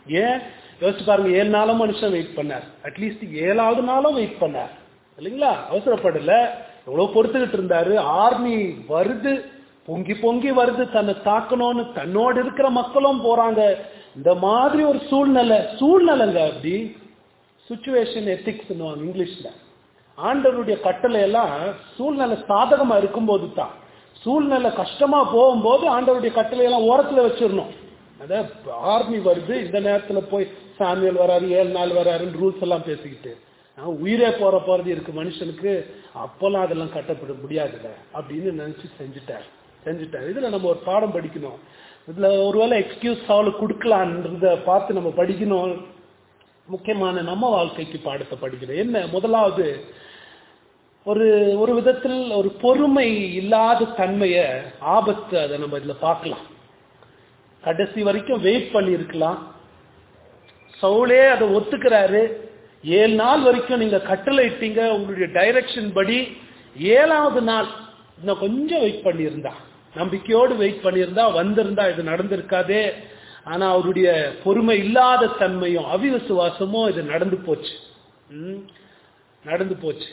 ஏன் யோசிச்சு பாருங்க ஏழு நாளும் மனுஷன் வெயிட் பண்ணார் அட்லீஸ்ட் ஏழாவது நாளும் வெயிட் பண்ணார் இல்லைங்களா அவசரப்படல எவ்வளவு பொறுத்துக்கிட்டு இருந்தாரு ஆர்மி வருது பொங்கி பொங்கி வருது தன்னை தாக்கணும்னு தன்னோடு இருக்கிற மக்களும் போறாங்க இந்த மாதிரி ஒரு சூழ்நிலை சூழ்நிலைங்க அப்படி சுச்சுவேஷன் எத்திக்ஸ் இங்கிலீஷ்ல ஆண்டவருடைய கட்டளை எல்லாம் சூழ்நிலை சாதகமா இருக்கும்போது தான் சூழ்நிலை கஷ்டமா போகும்போது ஆண்டவருடைய கட்டளை எல்லாம் ஓரத்துல வச்சிடணும் அத ஆர்மி வருது இந்த நேரத்துல போய் சாமியல் வராரு ஏழு நாள் வராருன்னு ரூல்ஸ் எல்லாம் பேசிக்கிட்டு நான் உயிரே போற போறது இருக்கு மனுஷனுக்கு அப்பெல்லாம் அதெல்லாம் கட்டப்பட முடியாதுல்ல அப்படின்னு நினைச்சு செஞ்சுட்டார் செஞ்சுட்டார் இதுல நம்ம ஒரு பாடம் படிக்கணும் இதுல ஒருவேளை எக்ஸ்கியூஸ் அவளுக்கு கொடுக்கலான்றத பார்த்து நம்ம படிக்கணும் முக்கியமான நம்ம வாழ்க்கைக்கு பாடத்தை படிக்கணும் என்ன முதலாவது ஒரு ஒரு விதத்தில் ஒரு பொறுமை இல்லாத தன்மைய ஆபத்து அதை நம்ம இதுல பார்க்கலாம் கடைசி வரைக்கும் வெயிட் பண்ணி இருக்கலாம் சவுளே அதை ஒத்துக்கிறாரு ஏழு நாள் வரைக்கும் நீங்க கட்டளை இட்டீங்க உங்களுடைய டைரக்ஷன் படி ஏழாவது நாள் இன்னும் கொஞ்சம் வெயிட் பண்ணியிருந்தா நம்பிக்கையோடு வெயிட் பண்ணியிருந்தா வந்திருந்தா இது நடந்திருக்காதே ஆனா அவருடைய பொறுமை இல்லாத தன்மையும் அவிவிசுவாசமும் இது நடந்து போச்சு ம், நடந்து போச்சு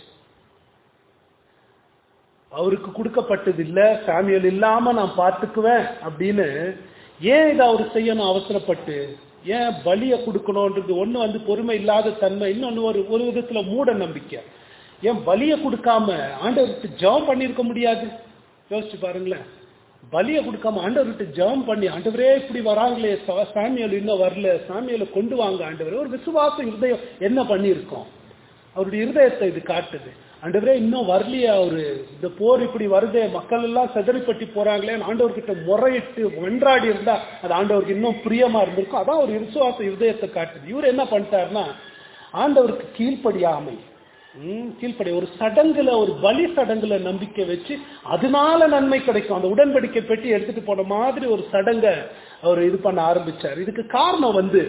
அவருக்கு கொடுக்கப்பட்டது இல்ல சாமியல் இல்லாம நான் பார்த்துக்குவேன் அப்படின்னு ஏன் இதை அவர் செய்யணும் அவசரப்பட்டு ஏன் பலிய கொடுக்கணும்ன்றது ஒண்ணு வந்து பொறுமை இல்லாத தன்மை இன்னொன்னு ஒரு ஒரு விதத்துல மூட நம்பிக்கை ஏன் பலிய கொடுக்காம ஆண்டவருக்கு ஜெபம் பண்ணியிருக்க முடியாது யோசிச்சு பாருங்களேன் பலிய கொடுக்காம ஆண்டவர்கிட்ட ஜெபம் பண்ணி ஆண்டவரே இப்படி வராங்களே சா- சாமியல் இன்னும் வரல சாமியலை கொண்டு வாங்க ஆண்டவரே ஒரு விசுவாச இருதயம் என்ன பண்ணியிருக்கோம் அவருடைய இருதயத்தை இது காட்டுது ஆண்டவரே இன்னும் வரலையே அவரு இந்த போர் இப்படி வருதே மக்கள் எல்லாம் செதறிப்பட்டி போறாங்களே ஆண்டவர்கிட்ட முறையிட்டு மன்றாடி இருந்தா அது ஆண்டவருக்கு இன்னும் பிரியமா இருந்திருக்கும் அதான் ஒரு விசுவாச இருதயத்தை காட்டுது இவர் என்ன பண்ணிட்டாருன்னா ஆண்டவருக்கு கீழ்ப்படியாமை ம், கீழ்ப்படி ஒரு சடங்குல ஒரு பலி சடங்குல நம்பிக்கை வச்சு அதனால நன்மை கிடைக்கும் அந்த உடன்படிக்கை பெட்டி எடுத்துட்டு போன மாதிரி ஒரு சடங்க அவர் இது பண்ண ஆரம்பிச்சார் இதுக்கு காரணம் வந்து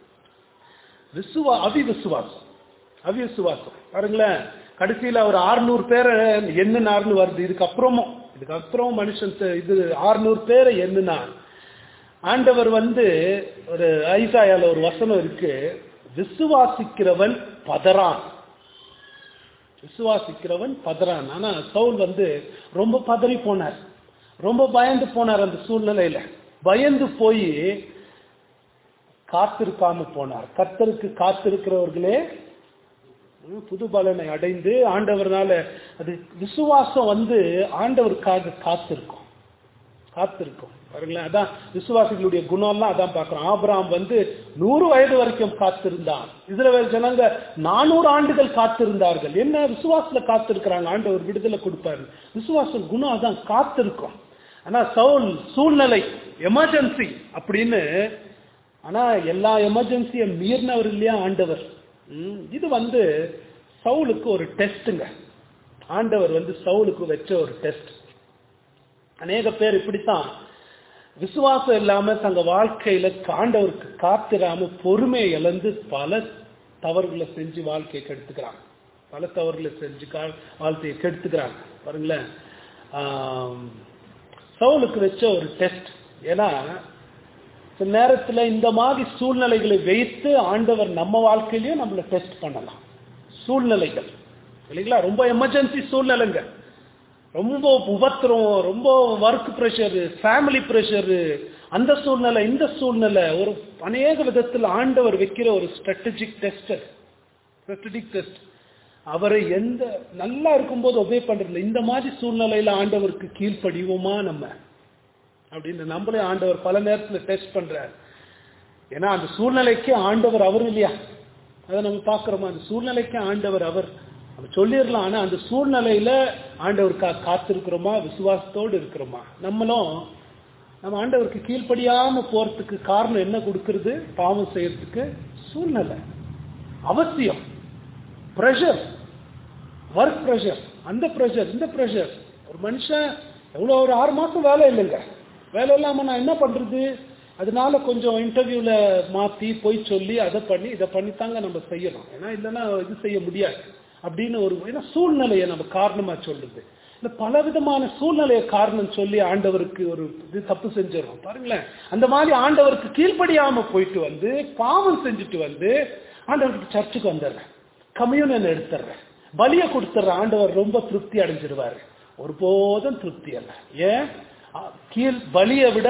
விசுவா அவிவிசுவாசம் அவிவிசுவாசம் பாருங்களேன் கடைசியில அவர் 600 பேரை எண்ணினார்னு வருது இதுக்கு அப்புறமும் இதுக்கு அப்புறம் மனுஷன் த- இது 600 பேரை எண்ணினார் ஆண்டவர் வந்து ஒரு ஐசாயால ஒரு வசனம் இருக்கு விசுவாசிக்கிறவன் பதறான் விசுவாசிக்கிறவன் பதறான் ஆனா சவுல் வந்து ரொம்ப பதறி போனார் ரொம்ப பயந்து போனார் அந்த சூழ்நிலையில பயந்து போய் காத்திருக்காம போனார் கர்த்தருக்கு காத்திருக்கிறவர்களே ம், புது பலனை அடைந்து ஆண்டவர்னால அது விசுவாசம் வந்து ஆண்டவருக்காக காத்திருக்கும் காத்திருக்கும் பாருங்களேன் அதான் விசுவாசிகளுடைய குணம்லாம் அதான் பார்க்கிறோம் ஆபிரகாம் வந்து நூறு வயது வரைக்கும் காத்திருந்தான் இஸ்ரவேல் ஜனங்க நானூறு ஆண்டுகள் காத்திருந்தார்கள் என்ன விசுவாசத்துல காத்திருக்கிறாங்க ஆண்டவர் விடுதலை கொடுப்பாரு விசுவாச குணம் அதான் காத்திருக்கும் ஆனா சவுல் சூழ்நிலை எமர்ஜென்சி அப்படின்னு ஆனா எல்லா எமர்ஜென்சியை மீறினவர் இல்லையா ஆண்டவர் ம், இது வந்து சவுலுக்கு ஒரு டெஸ்ட்டுங்க ஆண்டவர் வந்து சவுலுக்கு வச்ச ஒரு டெஸ்ட் அநேக பேர் இப்படித்தான் விசுவாசம் இல்லாம தங்க வாழ்க்கையில ஆண்டவருக்கு காத்திராம பொறுமையை இழந்து பல தவறுகளை செஞ்சு வாழ்க்கையை கெடுத்துக்கிறாங்க பல தவறுகளை செஞ்சு கா- வாழ்க்கையை கெடுத்துக்கிறாங்க பாருங்களேன் ஆம், சவுலுக்கு வச்ச ஒரு டெஸ்ட் ஏன்னா சில நேரத்துல இந்த மாதிரி சூழ்நிலைகளை வைத்து ஆண்டவர் நம்ம வாழ்க்கையிலயும் நம்மளை டெஸ்ட் பண்ணலாம் சூழ்நிலைகள் இல்லைங்களா ரொம்ப எமர்ஜென்சி சூழ்நிலைங்க ரொம்ப உபத்திரம் ரொம்ப ஒர்க் ப்ரெஷர் ஃபேமிலி ப்ரெஷர் அந்த சூழ்நிலை இந்த சூழ்நிலை ஒரு அநேக விதத்தில் ஆண்டவர் வைக்கிற ஒரு ஸ்ட்ராட்டஜிக் டெஸ்ட் ஸ்ட்ராட்டஜிக் டெஸ்ட் அவரை எந்த நல்லா இருக்கும்போது ஒபே பண்றதில்ல இந்த மாதிரி சூழ்நிலையில ஆண்டவருக்கு கீழ்ப்படிவோமா நம்ம அப்படின்னு நம்மளே ஆண்டவர் பல நேரத்துல டெஸ்ட் பண்றார் ஏன்னா அந்த சூழ்நிலைக்கு ஆண்டவர் அவர் இல்லையா அதை நம்ம பார்க்கிறோமா அந்த சூழ்நிலைக்கு ஆண்டவர் அவர் நம்ம சொல்லிடலாம் ஆனா அந்த சூழ்நிலையில ஆண்டவருக்காக காத்திருக்கிறோமா விசுவாசத்தோடு இருக்கிறோமா நம்மளும் நம்ம ஆண்டவருக்கு கீழ்ப்படியாம போறதுக்கு காரணம் என்ன கொடுக்கிறது பாவம் செய்யறதுக்கு சூழ்நிலை அவசியம் ப்ரெஷர் ஒர்க் ப்ரெஷர் அந்த ப்ரெஷர் இந்த ப்ரெஷர் ஒரு மனுஷன் எவ்வளோ ஒரு ஆறு மாசம் வேலை இல்லைங்க வேலை இல்லாம நான் என்ன பண்றது அதனால கொஞ்சம் இன்டர்வியூல மாத்தி போய் சொல்லி அதை பண்ணி இதை பண்ணித்தாங்க நம்ம செய்யணும் ஏன்னா இல்லைன்னா இது செய்ய முடியாது அப்படின்னு ஒரு ஏன்னா சூழ்நிலையை நம்ம காரணமா சொல்றது இந்த பலவிதமான சூழ்நிலையை காரணம் சொல்லி ஆண்டவருக்கு ஒரு இது தப்பு செஞ்சிடறோம் பாருங்களேன் அந்த மாதிரி ஆண்டவருக்கு கீழ்ப்படியாம போயிட்டு வந்து பாவம் செஞ்சுட்டு வந்து ஆண்டவருக்கு சர்ச்சுக்கு வந்துடுறேன் கம்யூனன் எடுத்துடுறேன் பலியை கொடுத்துட்ற ஆண்டவர் ரொம்ப திருப்தி அடைஞ்சிருவாரு ஒருபோதும் திருப்தி அல்ல ஏன் அ, கீழ் பலியை விட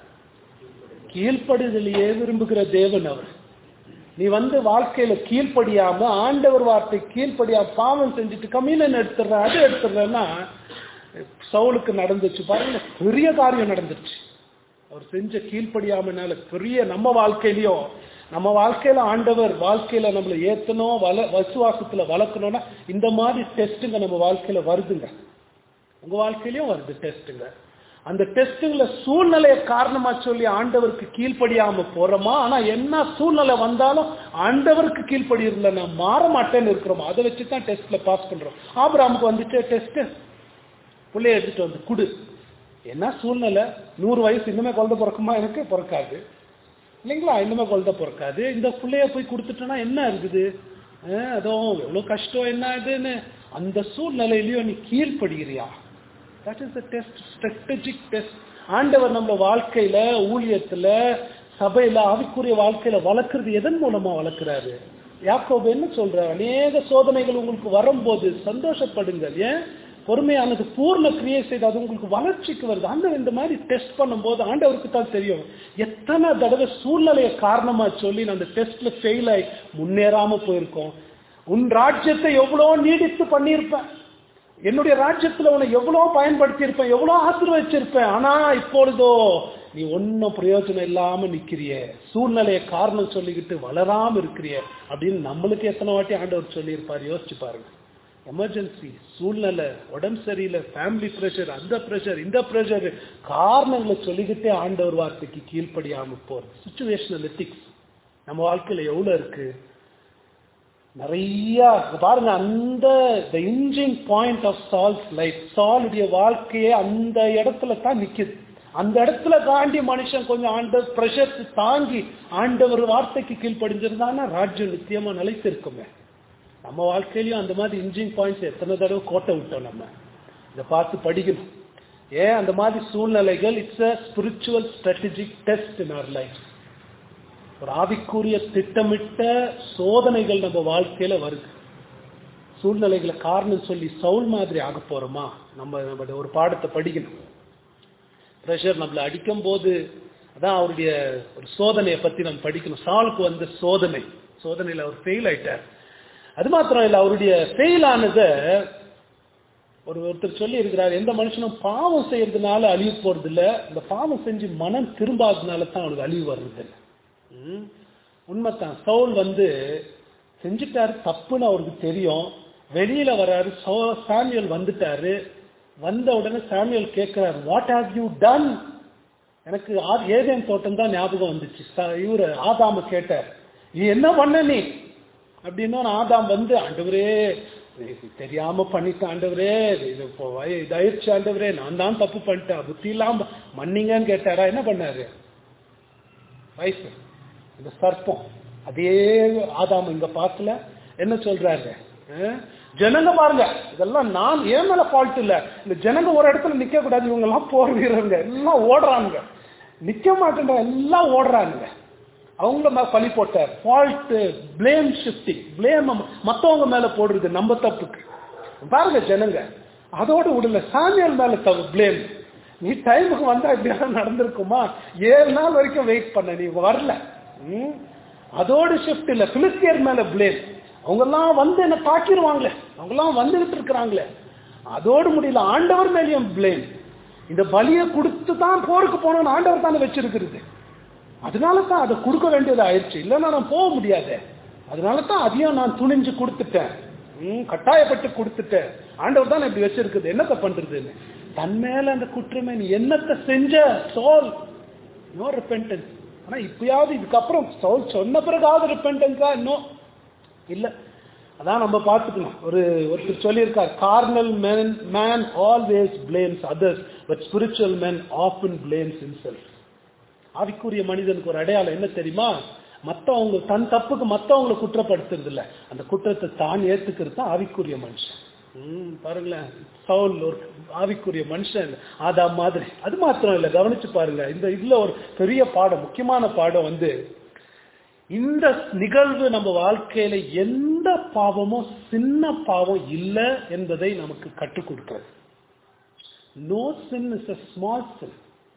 கீழ்ப்படுதலையே விரும்புகிற தேவன் அவர் நீ வந்து வாழ்க்கையில கீழ்ப்படியாம ஆண்டவர் வார்த்தை கீழ்ப்படியாம பாவம் செஞ்சுட்டு கம்யூனன் எடுத்துடுற அது எடுத்துடுறேன்னா சவுலுக்கு நடந்துச்சு பாருங்க பெரிய காரியம் நடந்துச்சு அவர் செஞ்ச கீழ்ப்படியாமனால பெரிய நம்ம வாழ்க்கையிலயும் நம்ம வாழ்க்கையில ஆண்டவர் வாழ்க்கையில நம்மளை ஏத்தணும் வள விசுவாசத்துல வளர்க்கணும்னா இந்த மாதிரி டெஸ்ட்டுங்க நம்ம வாழ்க்கையில வருதுங்க உங்க வாழ்க்கையிலயும் வருது டெஸ்ட்டுங்க அந்த டெஸ்ட்டுங்கள சூழ்நிலையை காரணமா சொல்லி ஆண்டவருக்கு கீழ்ப்படியாம போறோமா ஆனா என்ன சூழ்நிலை வந்தாலும் ஆண்டவருக்கு கீழ்ப்படியிருந்த நான் மாற மாட்டேன்னு இருக்கிறோம் அதை வச்சு தான் டெஸ்ட்ல பாஸ் பண்றோம் ஆபிராமுக்கு வந்துட்டு டெஸ்ட் பிள்ளைய எடுத்துட்டு வந்து குடு என்ன சூழ்நிலை நூறு வயசு இன்னுமே குழந்தை பிறக்குமா எனக்கு பிறக்காது இல்லைங்களா இன்னுமே குழந்தை பிறக்காது இந்த பிள்ளைய போய் கொடுத்துட்டோன்னா என்ன இருக்குது அஹ் அதோ எவ்வளவு கஷ்டம் என்ன இதுன்னு அந்த சூழ்நிலையிலயும் நீ கீழ்ப்படுகிறியா that is the test strategic test ஆண்டவர் நம்ம வாழ்க்கையில ஊழியத்துல சபையில ஆவிக்குரிய வாழ்க்கையில வளர்க்கறது எதன் மூலமா வளர்க்கிறாரு யாக்கோபு என்ன சொல்ற அநேக சோதனைகள் உங்களுக்கு வரும்போது சந்தோஷப்படுங்கள் ஏன் பொறுமையானது பூர்ண கிரியை செய்து அது உங்களுக்கு வளர்ச்சிக்கு வருது ஆண்டவர் இந்த மாதிரி டெஸ்ட் பண்ணும்போது ஆண்டவருக்கு தான் தெரியும் எத்தனை தடவை சூழ்நிலையை காரணமா சொல்லி நான் அந்த டெஸ்ட்ல ஃபெயில் ஆகி முன்னேறாம போயிருக்கோம் உன் ராஜ்யத்தை எவ்வளோ நீடித்து பண்ணியிருப்பேன் என்னுடைய ராஜ்யத்துல உன்னை எவ்வளோ பயன்படுத்தி இருப்பேன் எவ்வளோ ஆசீர்வச்சிருப்பேன் ஆனா இப்பொழுதோ நீ ஒன்னும் பிரயோஜனம் இல்லாம நிக்கிறிய சூழ்நிலையை காரணம் சொல்லிக்கிட்டு வளராம இருக்கிறிய அப்படின்னு நம்மளுக்கு எத்தனை வாட்டி ஆண்டவர் சொல்லியிருப்பார் யோசிச்சு பாருங்க எமர்ஜென்சி சூழ்நிலை உடம்பு சரியில்லை ஃபேமிலி ப்ரெஷர் அந்த ப்ரெஷர் இந்த ப்ரெஷர் காரணங்களை சொல்லிக்கிட்டே ஆண்டவர் வார்த்தைக்கு கீழ்ப்படியாம போறது சுச்சுவேஷனல் எத்திக்ஸ் நம்ம வாழ்க்கையில எவ்வளவு இருக்கு நிறைய இங்க பாருங்க அந்த the engine point of Saul's life சாலுடைய வாழ்க்கையே அந்த இடத்துல தான் நிக்குது அந்த இடத்துல தாண்டி மனுஷன் கொஞ்சம் ஆண்டவர் பிரஷர் தாங்கி ஆண்டவர் வார்த்தைக்கு கீழ்ப்படிஞ்சிருந்தான்னா ராஜ்யம் நித்தியமா நிலைத்திருக்குமே நம்ம வாழ்க்கையிலயும் அந்த மாதிரி இன்ஜின் பாயிண்ட்ஸ் எத்தனை தடவை கோட்டை விட்டோம் நம்ம இதை பார்த்து படிக்கணும் ஏன் அந்த மாதிரி சூழ்நிலைகள் it's a spiritual strategic test in our life ஒரு ஆவிக்குரிய திட்டமிட்ட சோதனைகள் நம்ம வாழ்க்கையில வருது சூழ்நிலைகளை காரணம் சொல்லி சவுல் மாதிரி ஆக போறோமா நம்ம நம்ம ஒரு பாடத்தை படிக்கணும் ப்ரெஷர் நம்மளை அடிக்கும் போது அதான் அவருடைய ஒரு சோதனையை பத்தி நம்ம படிக்கணும் சாலுக்கு வந்த சோதனை சோதனையில் அவர் ஃபெயில் ஆயிட்டார் அது மாத்திரம் இல்லை அவருடைய ஃபெயில் ஆனதை ஒரு ஒருத்தர் சொல்லி இருக்கிறார் எந்த மனுஷனும் பாவம் செய்யறதுனால அழிவு போறது இல்ல இந்த பாவம் செஞ்சு மனம் திரும்பாததுனால தான் அவனுக்கு அழிவு வர்றது இல்ல. ம். உண்மைதான் சவுல் வந்து செஞ்சுட்டாரு தப்புன்னு அவருக்கு தெரியும் வெளியில வர்றாரு சௌ- சாமுவேல் வந்துட்டாரு வந்த உடனே சாமுவேல் கேட்கிறார் வாட் ஹாவ் யூ டன் எனக்கு ஆ- ஏதேன் தோட்டம் தான் ஞாபகம் வந்துச்சு ச- இவரு ஆதாம கேட்டார் நீ என்ன பண்ண நீ அப்படின்னா ஆதாம் வந்து ஆண்டவரே இது தெரியாம பண்ணிட்டேன் ஆண்டவரே இது இப்போ வய- இதாயிருச்சு ஆண்டவரே நான் தான் தப்பு பண்ணிட்டேன் புத்தி இல்லாம மன்னிங்கன்னு கேட்டாரா என்ன பண்ணாரு வயசு இந்த சர்ப்பம் அதே ஆதாம் இங்க பார்க்கல என்ன சொல்றாரு அஹ், ஜனங்க பாருங்க இதெல்லாம் நான் ஏன் மேல ஃபால்ட் இல்ல இந்த ஜனங்க ஒரு இடத்துல நிக்க கூடாது இவங்க எல்லாம் போர் வீரருங்க எல்லாம் ஓடுறாங்க நிக்க மாட்டேன்ற எல்லாம் ஓடுறாங்க அவங்கள மேல பழி போட்டார் ஃபால்ட் பிளேம் ஷிஃப்டிங் பிளேம் மத்தவங்க மேல போடுறது நம்ம தப்புக்கு பாருங்க ஜனங்க அதோட விடல சாமியால் மேல தப்பு பிளேம் நீ டைமுக்கு வந்தா இப்படியெல்லாம் நடந்திருக்குமா ஏழு நாள் வரைக்கும் வெயிட் பண்ண நீ வரல ம்? அதோட ஷிஃப்ட் இல்ல பிலிஸ்தியர் மேல பிளேம் அவங்க எல்லாம் வந்து என்ன தாக்கிடுவாங்களே அவங்க எல்லாம் வந்துகிட்டு இருக்கிறாங்களே அதோடு முடியல ஆண்டவர் மேலேயும் பிளேம் இந்த பலியை கொடுத்து தான் போருக்கு போனோம்னு ஆண்டவர் தானே வச்சிருக்கிறது அதனால தான் அதை கொடுக்க வேண்டியது ஆயிடுச்சு இல்லைன்னா நான் போக முடியாது அதனால தான் அதையும் நான் துணிஞ்சு கொடுத்துட்டேன் ம், கட்டாயப்பட்டு கொடுத்துட்டேன் ஆண்டவர் தான் இப்படி வச்சிருக்குது என்னத்தை பண்றதுன்னு தன் மேல அந்த குற்றமே நீ என்னத்தை செஞ்ச சோல் நோ ரிப்பென்டன்ஸ் ஆனா இப்பயாவது இதுக்கப்புறம் சோல் சொன்ன பிறகாவது ரிப்பென்டன்ஸா இன்னும் இல்ல அதான் நம்ம பார்த்துக்கணும் ஒரு ஒருத்தர் சொல்லியிருக்கார் carnal man man always blames others but spiritual man often blames himself ஆவிக்குரிய மனிதனுக்கு ஒரு அடையாளம் என்ன தெரியுமா மத்தவங்க தன் தப்புக்கு மத்தவங்களை குற்றப்படுத்துறது இல்ல அந்த குற்றத்தை தான் ஏத்துக்கிறது தான் ஆவிக்குரிய மனுஷன் ம், பாருங்களேன் சவுல் ஒரு ஆவிக்குரிய மனுஷன் ஆதா மாதிரி அது மாத்திரம் இல்லை கவனிச்சு பாருங்க இந்த இதுல ஒரு பெரிய பாடம் முக்கியமான பாடம் வந்து இந்த நிகழ்வு நம்ம வாழ்க்கையில எந்த பாவமும் சின்ன பாவம் இல்லை என்பதை நமக்கு கற்றுக் கொடுக்கிறது no sin is a small sin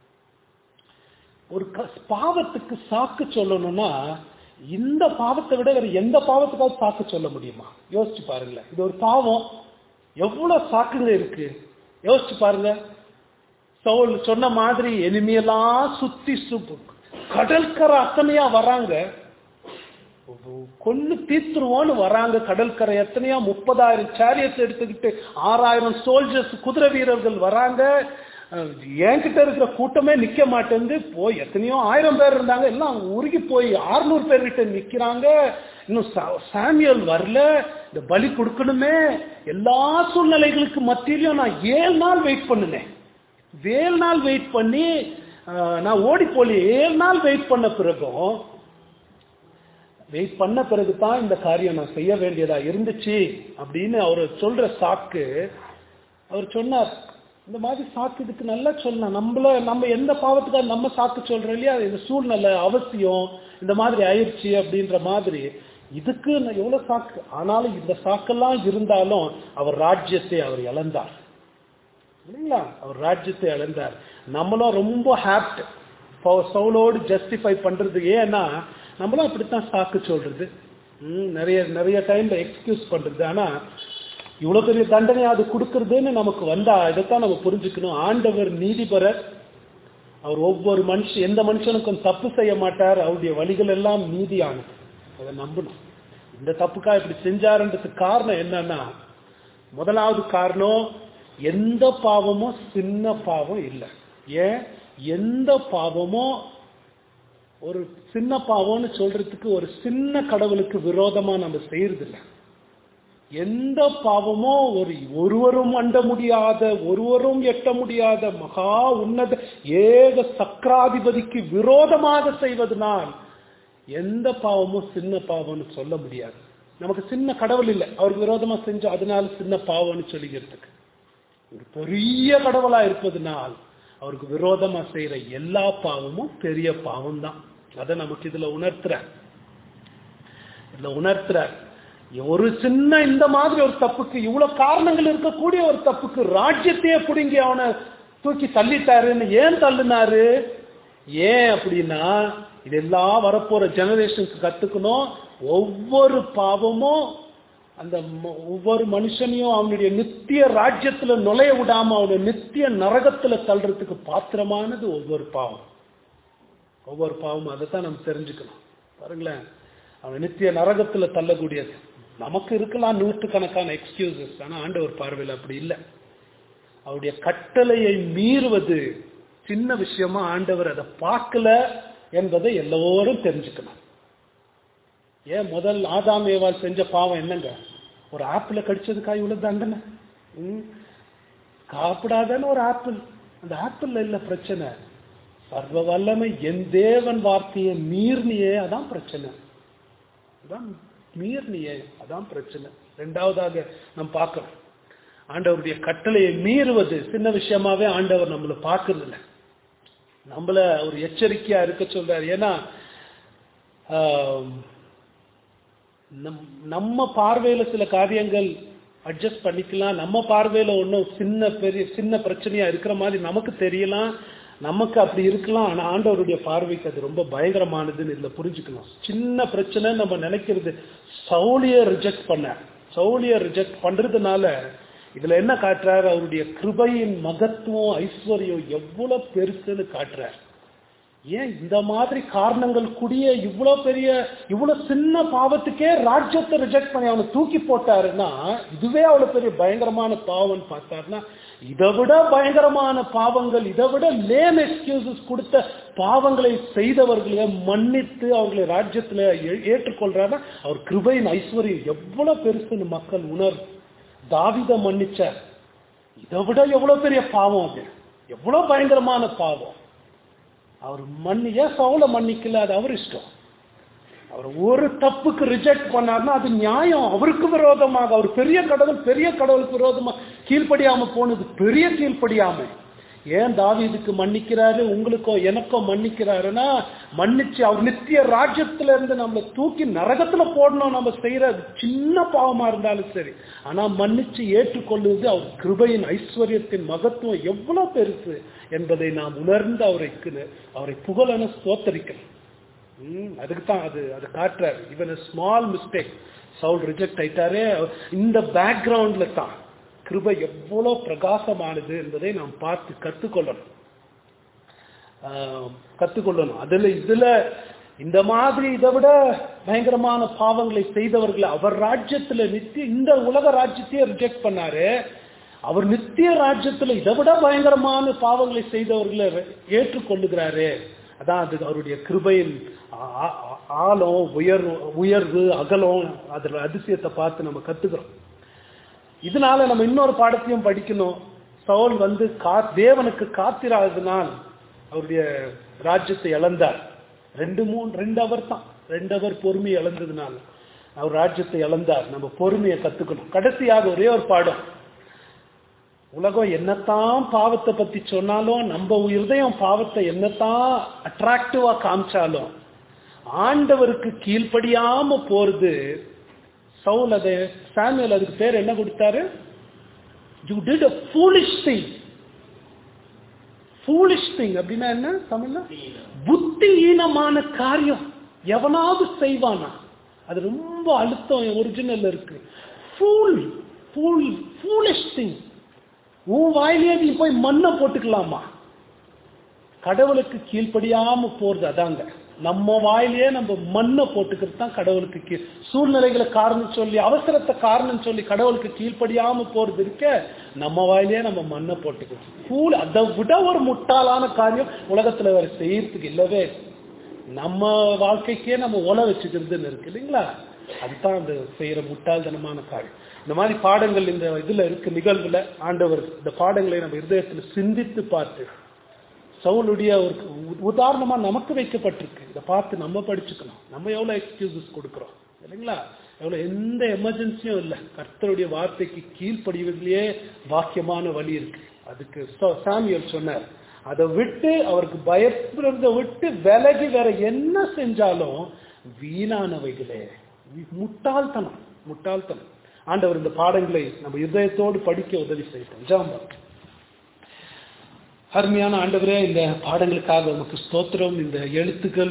ஒரு க- பாவத்துக்கு சாக்கு சொல்லணும்னா இந்த பாவத்தை விட வேற எந்த பாவத்துக்காவது சாக்கு சொல்ல முடியுமா யோசிச்சு பாருங்களேன் இது ஒரு பாவம் எவ்வளவு சாக்குங்க இருக்கு யோசிச்சு பாருங்க சவுல் சொன்ன மாதிரி எளிமையெல்லாம் சுத்தி சுப்பு கடற்கரை அத்தனையா வராங்க கொன்னு தீத்துருவோன்னு வராங்க கடற்கரை எத்தனையோ முப்பதாயிரம் சேரியத்தை எடுத்துக்கிட்டு ஆறாயிரம் சோல்ஜர்ஸ் குதிரை வீரர்கள் வராங்க அஹ் என்கிட்ட இருக்கிற கூட்டமே நிக்க மாட்டேங்குது போய் எத்தனையோ ஆயிரம் பேர் இருந்தாங்க எல்லாம் உருகி போய் ஆறுநூறு பேர் கிட்ட நிக்கிறாங்க இன்னும் சா- சாமியல் வரல இந்த பலி கொடுக்கணுமே எல்லா சூழ்நிலைகளுக்கு மத்தியிலையும் நான் ஏழு நாள் வெயிட் பண்ணினேன் ஏழு நாள் வெயிட் பண்ணி அஹ், நான் ஓடி போலி ஏழு நாள் வெயிட் பண்ண பிறகும் வெயிட் பண்ண பிறகு தான் இந்த காரியம் நான் செய்ய வேண்டியதா இருந்துச்சு அப்படின்னு அவர் சொல்ற சாக்கு அவர் சொன்னார் இந்த மாதிரி சாக்கு இதுக்கு நல்லா சொல்லலாம் நம்மள நம்ம எந்த பாவத்துக்காக நம்ம சாக்கு சொல்றோம் இல்லையா இந்த சூழ்நிலை அவசியம் இந்த மாதிரி ஆயிடுச்சு அப்படின்ற மாதிரி இதுக்கு நான் எவ்வளவு சாக்கு ஆனாலும் இந்த சாக்கெல்லாம் இருந்தாலும் அவர் ராஜ்யத்தை அவர் இழந்தார் இல்லைங்களா அவர் ராஜ்யத்தை இழந்தார் நம்மளும் ரொம்ப ஹாப்ட் சவுலோடு ஜஸ்டிஃபை பண்றது ஏன்னா நம்மளும் அப்படித்தான் சாக்கு சொல்றது ம், நிறைய நிறைய டைம்ல எக்ஸ்கியூஸ் பண்றது ஆனா இவ்வளவு பெரிய தண்டனை அது கொடுக்கறதுன்னு நமக்கு வந்தா இதைத்தான் நம்ம புரிஞ்சுக்கணும் ஆண்டவர் நீதிபரர் அவர் ஒவ்வொரு மனுஷன் எந்த மனுஷனுக்கும் தப்பு செய்ய மாட்டார் அவருடைய வழிகள் எல்லாம் நீதியானது அதை நம்பணும் இந்த தப்புக்கா இப்படி செஞ்சாருன்றதுக்கு காரணம் என்னன்னா முதலாவது காரணம் எந்த பாவமும் சின்ன பாவம் இல்லை ஏன் எந்த பாவமும் ஒரு சின்ன பாவம்னு சொல்றதுக்கு ஒரு சின்ன கடவுளுக்கு விரோதமா நம்ம செய்யறது இல்ல எந்த பாவமோ ஒரு ஒருவரும் அண்ட முடியாத ஒருவரும் எட்ட முடியாத மகா உன்னத ஏக சக்கராதிபதிக்கு விரோதமாக செய்வதனால் எந்த பாவமும் சின்ன பாவம்னு சொல்ல முடியாது நமக்கு சின்ன கடவுள் இல்லை அவருக்கு விரோதமா செஞ்சு அதனால சின்ன பாவம்னு சொல்லிக்கிறதுக்கு ஒரு பெரிய கடவுளா இருப்பதனால் அவருக்கு விரோதமா செய்யற எல்லா பாவமும் பெரிய பாவம் தான் அதை நமக்கு இதுல உணர்த்துற இதுல உணர்த்துற ஒரு சின்ன இந்த மாதிரி ஒரு தப்புக்கு இவ்வளவு காரணங்கள் இருக்கக்கூடிய ஒரு தப்புக்கு ராஜ்யத்தையே பிடுங்கி அவனை தூக்கி தள்ளிட்டாருன்னு ஏன் தள்ளினாரு ஏன் அப்படின்னா இதெல்லாம் வரப்போற ஜெனரேஷனுக்கு கத்துக்கணும் ஒவ்வொரு பாவமும் அந்த ம- ஒவ்வொரு மனுஷனையும் அவனுடைய நித்திய ராஜ்யத்துல நுழைய விடாம அவனுடைய நித்திய நரகத்துல தள்ளுறதுக்கு பாத்திரமானது ஒவ்வொரு பாவம் ஒவ்வொரு பாவமும் அதை தான் நம்ம தெரிஞ்சுக்கணும் பாருங்களேன் அவன் நித்திய நரகத்துல தள்ளக்கூடியது நமக்கு இருக்கலாம் நூற்றுக்கணக்கான எக்ஸ்கியூசஸ் ஆனா ஆண்டவர் பார்வையில் அப்படி இல்லை அவருடைய கட்டளையை மீறுவது சின்ன விஷயமா ஆண்டவர் அதை பார்க்கல என்பதை எல்லோரும் தெரிஞ்சுக்கணும் ஏன் முதல் ஆதாம் ஏவாள் செஞ்ச பாவம் என்னங்க ஒரு ஆப்பிள கடிச்சதுக்காக இவ்வளவு தண்டனை ம்? சாப்பிடாதன்னு ஒரு ஆப்பிள் அந்த ஆப்பிள்ல இல்ல பிரச்சனை சர்வ வல்லமை என் தேவன் வார்த்தையை மீறினியே அதான் பிரச்சனை அதான் மீறினியே அதான் பிரச்சனை ரெண்டாவதாக நம்ம பார்க்கிறோம் ஆண்டவருடைய கட்டளையை மீறுவது சின்ன விஷயமாவே ஆண்டவர் நம்மளை பார்க்கறது இல்ல நம்மள ஒரு எச்சரிக்கையா இருக்க சொல்றாரு ஏன்னா ஆம், நம்- நம்ம பார்வையில சில காரியங்கள் அட்ஜஸ்ட் பண்ணிக்கலாம் நம்ம பார்வையில ஒன்றும் சின்ன பெரிய சின்ன பிரச்சனையா இருக்கிற மாதிரி நமக்கு தெரியலாம் நமக்கு அப்படி இருக்கலாம் ஆனா ஆண்டவருடைய பார்வைக்கு அது ரொம்ப பயங்கரமானதுன்னு இதுல புரிஞ்சுக்கணும் சின்ன பிரச்சனை நம்ம நினைக்கிறது சவுலிய ரிஜெக்ட் பண்ண சவுலிய ரிஜெக்ட் பண்றதுனால இதுல என்ன காட்டுறாரு அவருடைய கிருபையின் மகத்துவம் ஐஸ்வர்யம் எவ்வளவு பெருசுன்னு காட்டுறார் ஏன் இந்த மாதிரி காரணங்கள் கூடிய இவ்வளவு பெரிய இவ்வளவு சின்ன பாவத்துக்கே ராஜ்யத்தை ரிஜெக்ட் பண்ணி அவனை தூக்கி போட்டாருன்னா இதுவே அவ்வளவு பெரிய பயங்கரமான பாவம்னு பார்த்தாருன்னா இதை விட பயங்கரமான பாவங்கள் இதை விட லேம் எக்ஸ்கியூசஸ் கொடுத்த பாவங்களை செய்தவர்களை மன்னித்து அவங்களை ராஜ்யத்துல ஏ- ஏற்றுக்கொள்றாருன்னா அவர் கிருபையின் ஐஸ்வர்யம் எவ்வளவு பெருசுன்னு மக்கள் உணர் தாவித மன்னிச்சார் இதை விட எவ்வளவு பெரிய பாவம் அது எவ்வளவு பயங்கரமான பாவம் அவர் மன்னி ஏன் சவுல மன்னிக்கல அது அவர் இஷ்டம் அவர் ஒரு தப்புக்கு ரிஜெக்ட் பண்ணார்னா அது நியாயம் அவருக்கு விரோதமாக அவர் பெரிய கடவுள் பெரிய கடவுளுக்கு விரோதமாக கீழ்ப்படியாம போனது பெரிய கீழ்ப்படியாமை ஏன் தாவீதுக்கு மன்னிக்கிறாரு உங்களுக்கோ எனக்கோ மன்னிக்கிறாருன்னா மன்னிச்சு அவர் நித்திய ராஜ்யத்துல இருந்து நம்மளை தூக்கி நரகத்துல போடணும் நம்ம செய்யற சின்ன பாவமா இருந்தாலும் சரி ஆனா மன்னிச்சு ஏற்றுக்கொள்வது அவர் கிருபையின் ஐஸ்வர்யத்தின் மகத்துவம் எவ்வளவு பெருசு என்பதை நாம் உணர்ந்து அவரை அவரை புகழன ஸ்தோத்தரிக்கணும் ம், அதுக்கு தான் அது அது காட்டுறாரு இவன் ஸ்மால் மிஸ்டேக் சவுல் ரிஜெக்ட் ஆயிட்டாரே இந்த பேக்ரவுண்ட்ல தான் கிருபை எவ்வளவு பிரகாசமானது என்பதை நாம் பார்த்து கற்றுக்கொள்ளணும் ஆஹ், கற்றுக்கொள்ளணும் அதுல இதுல இந்த மாதிரி இதை விட பயங்கரமான பாவங்களை செய்தவர்களை அவர் ராஜ்யத்துல நித்திய இந்த உலக ராஜ்யத்தையே ரிஜெக்ட் பண்ணாரு அவர் நித்திய ராஜ்யத்துல இதை விட பயங்கரமான பாவங்களை செய்தவர்களை ஏற்றுக்கொள்ளுகிறாரு அதான் அது அவருடைய கிருபையின் ஆ- ஆ- ஆழம் உயர்வு உயர்வு அகலம் அதுல அதிசயத்தை பார்த்து நம்ம கத்துக்கிறோம் இதனால நம்ம இன்னொரு பாடத்தையும் படிக்கணும் சவுல் வந்து கா தேவனுக்கு காத்திராதனால் அவருடைய ராஜ்யத்தை இழந்தார் ரெண்டு மூணு ரெண்டு அவர் தான் ரெண்டு அவர் பொறுமை இழந்ததுனால அவர் ராஜ்யத்தை இழந்தார் நம்ம பொறுமையை கத்துக்கணும் கடைசியாக ஒரே ஒரு பாடம் உலகம் என்னத்தான் பாவத்தை பத்தி சொன்னாலும் நம்ம இருதயம் பாவத்தை என்னத்தான் அட்ராக்டிவா காமிச்சாலும் ஆண்டவருக்கு கீழ்ப்படியாம போறது சவுல் அதை சாமுவேல் அதுக்கு பேர் என்ன கொடுத்தாரு you did a foolish thing foolish thing அப்படின்னா என்ன தமிழ்ல புத்தியீனமான காரியம் எவனாவது செய்வானா அது ரொம்ப அழுத்தம் ஒரிஜினல் இருக்கு ஃபூல் ஃபூல் ஃபூலிஷ் திங் உன் வாயிலேயே நீ போய் மண்ணை போட்டுக்கலாமா கடவுளுக்கு கீழ்ப்படியாம போறது அதாங்க நம்ம வாயிலேயே நம்ம மண்ணை போட்டுக்கிறது தான் கடவுளுக்கு கீழ் சூழ்நிலைகளை காரணம் சொல்லி அவசரத்தை காரணம் சொல்லி கடவுளுக்கு கீழ்ப்படியாம போறது இருக்க நம்ம வாயிலேயே நம்ம மண்ணை போட்டுக்கிறோம் ஃபூல் அதை விட ஒரு முட்டாளான காரியம் உலகத்துல வேற செய்யறதுக்கு இல்லவே இல்லை. நம்ம வாழ்க்கைக்கே நம்ம ஒல வச்சுக்கிறதுன்னு இருக்கு இல்லைங்களா அதுதான் அந்த செய்யற முட்டாள்தனமான காரியம் இந்த மாதிரி பாடங்கள் இந்த இதுல இருக்கு நிகழ்வுல ஆண்டவர் இந்த பாடங்களை நம்ம இருதயத்துல சிந்தித்து பார்த்து சவுளுடைய ஒரு உ- உதாரணமா நமக்கு வைக்கப்பட்டிருக்கு இதை பார்த்து நம்ம படிச்சுக்கணும் நம்ம எவ்வளவு எக்ஸ்கியூசஸ் கொடுக்கிறோம் இல்லைங்களா எவ்வளவு எந்த எமர்ஜென்சியும் இல்லை கர்த்தருடைய வார்த்தைக்கு கீழ்ப்படிவதிலேயே பாக்கியமான வழி இருக்கு அதுக்கு சா- சாமுவேல் சொன்னார் அதை விட்டு அவருக்கு பயப்படுறத விட்டு விலகி வேற என்ன செஞ்சாலும் வீணானவைகளே முட்டாள்தனம் முட்டாள்தனம் ஆண்டவர் இந்த பாடங்களை நம்ம இதயத்தோடு படிக்க உதவி செய்யட்டும் ஜாம்பா அருமையான ஆண்டவரே இந்த பாடங்களுக்காக உமக்கு ஸ்தோத்திரம் இந்த எழுத்துக்கள்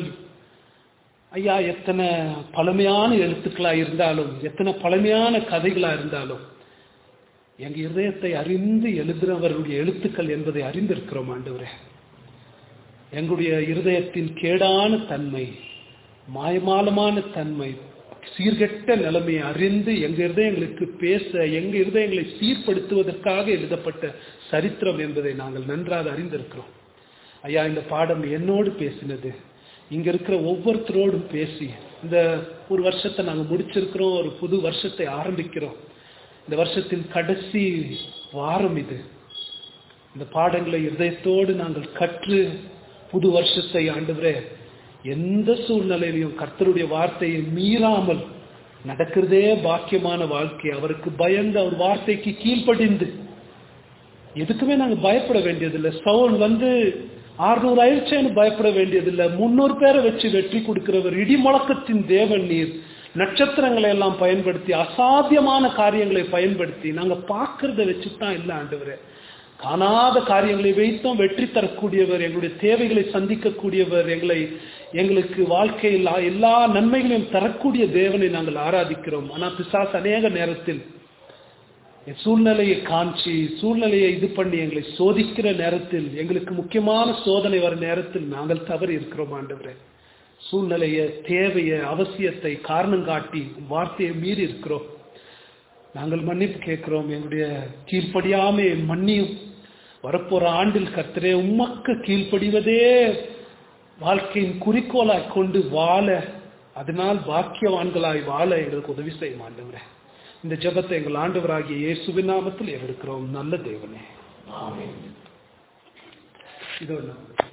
ஐயா எத்தனை பழமையான எழுத்துக்களா இருந்தாலும் எத்தனை பழமையான கதைகளா இருந்தாலும் எங்க இருதயத்தை அறிந்து எழுதுறவருடைய எழுத்துக்கள் என்பதை அறிந்திருக்கிறோம் ஆண்டவரே எங்களுடைய இருதயத்தின் கேடான தன்மை மாயமாலமான தன்மை சீர்கெட்ட நிலைமையை அறிந்து எங்க இருதயங்களுக்கு பேச எங்க இருதயங்களை சீர்படுத்துவதற்காக எழுதப்பட்ட சரித்திரம் என்பதை நாங்கள் நன்றாக அறிந்திருக்கிறோம் ஐயா இந்த பாடம் என்னோடு பேசினது இங்க இருக்கிற ஒவ்வொருத்தரோடும் பேசி இந்த ஒரு வருஷத்தை நாங்கள் முடிச்சிருக்கிறோம் ஒரு புது வருஷத்தை ஆரம்பிக்கிறோம் இந்த வருஷத்தின் கடைசி வாரம் இது இந்த பாடங்களை இதயத்தோடு நாங்கள் கற்று புது வருஷத்தை ஆண்டவரே எந்த சூழ்நிலையிலையும் கர்த்தருடைய வார்த்தையை மீறாமல் நடக்கிறதே பாக்கியமான வாழ்க்கை அவருக்கு பயந்து அவர் வார்த்தைக்கு கீழ்ப்படிந்து எதுக்குமே நாங்க பயப்பட வேண்டியதில்லை சவுல் வந்து ஆறுநூறு ஆயிடுச்சேன்னு பயப்பட வேண்டியதில்லை முன்னூறு பேரை வச்சு வெற்றி கொடுக்கிறவர் இடி முழக்கத்தின் தேவன் நீர் நட்சத்திரங்களை எல்லாம் பயன்படுத்தி அசாத்தியமான காரியங்களை பயன்படுத்தி நாங்க பார்க்கறத வச்சு தான் இல்லை ஆண்டவரே காணாத காரியங்களை வைத்தும் வெற்றி தரக்கூடியவர் எங்களுடைய தேவைகளை சந்திக்கக்கூடியவர் எங்களை எங்களுக்கு வாழ்க்கையில் எல்லா நன்மைகளையும் தரக்கூடிய தேவனை நாங்கள் ஆராதிக்கிறோம் ஆனால் பிசாஸ் அநேக நேரத்தில் என் சூழ்நிலையை காஞ்சி சூழ்நிலையை இது பண்ணி எங்களை சோதிக்கிற நேரத்தில் எங்களுக்கு முக்கியமான சோதனை வர நேரத்தில் நாங்கள் தவறி இருக்கிறோம் ஆண்டவரே சூழ்நிலைய தேவைய அவசியத்தை காரணம் காட்டி வார்த்தையை மீறி இருக்கிறோம் நாங்கள் மன்னிப்பு கேட்கிறோம் எங்களுடைய கீழ்ப்படியாமே மன்னியும் வரப்போற ஆண்டில் கர்த்தரே உமக்கு கீழ்ப்படிவதே வாழ்க்கையின் குறிக்கோளாய் கொண்டு வாழ அதனால் பாக்கியவான்களாய் வாழ எங்களுக்கு உதவி செய்ய ஆண்டவரே இந்த ஜெபத்தை எங்கள் ஆண்டவராகிய இயேசுவின் நாமத்தில் எடுக்கிறோம் நல்ல தேவனே இதோ நான்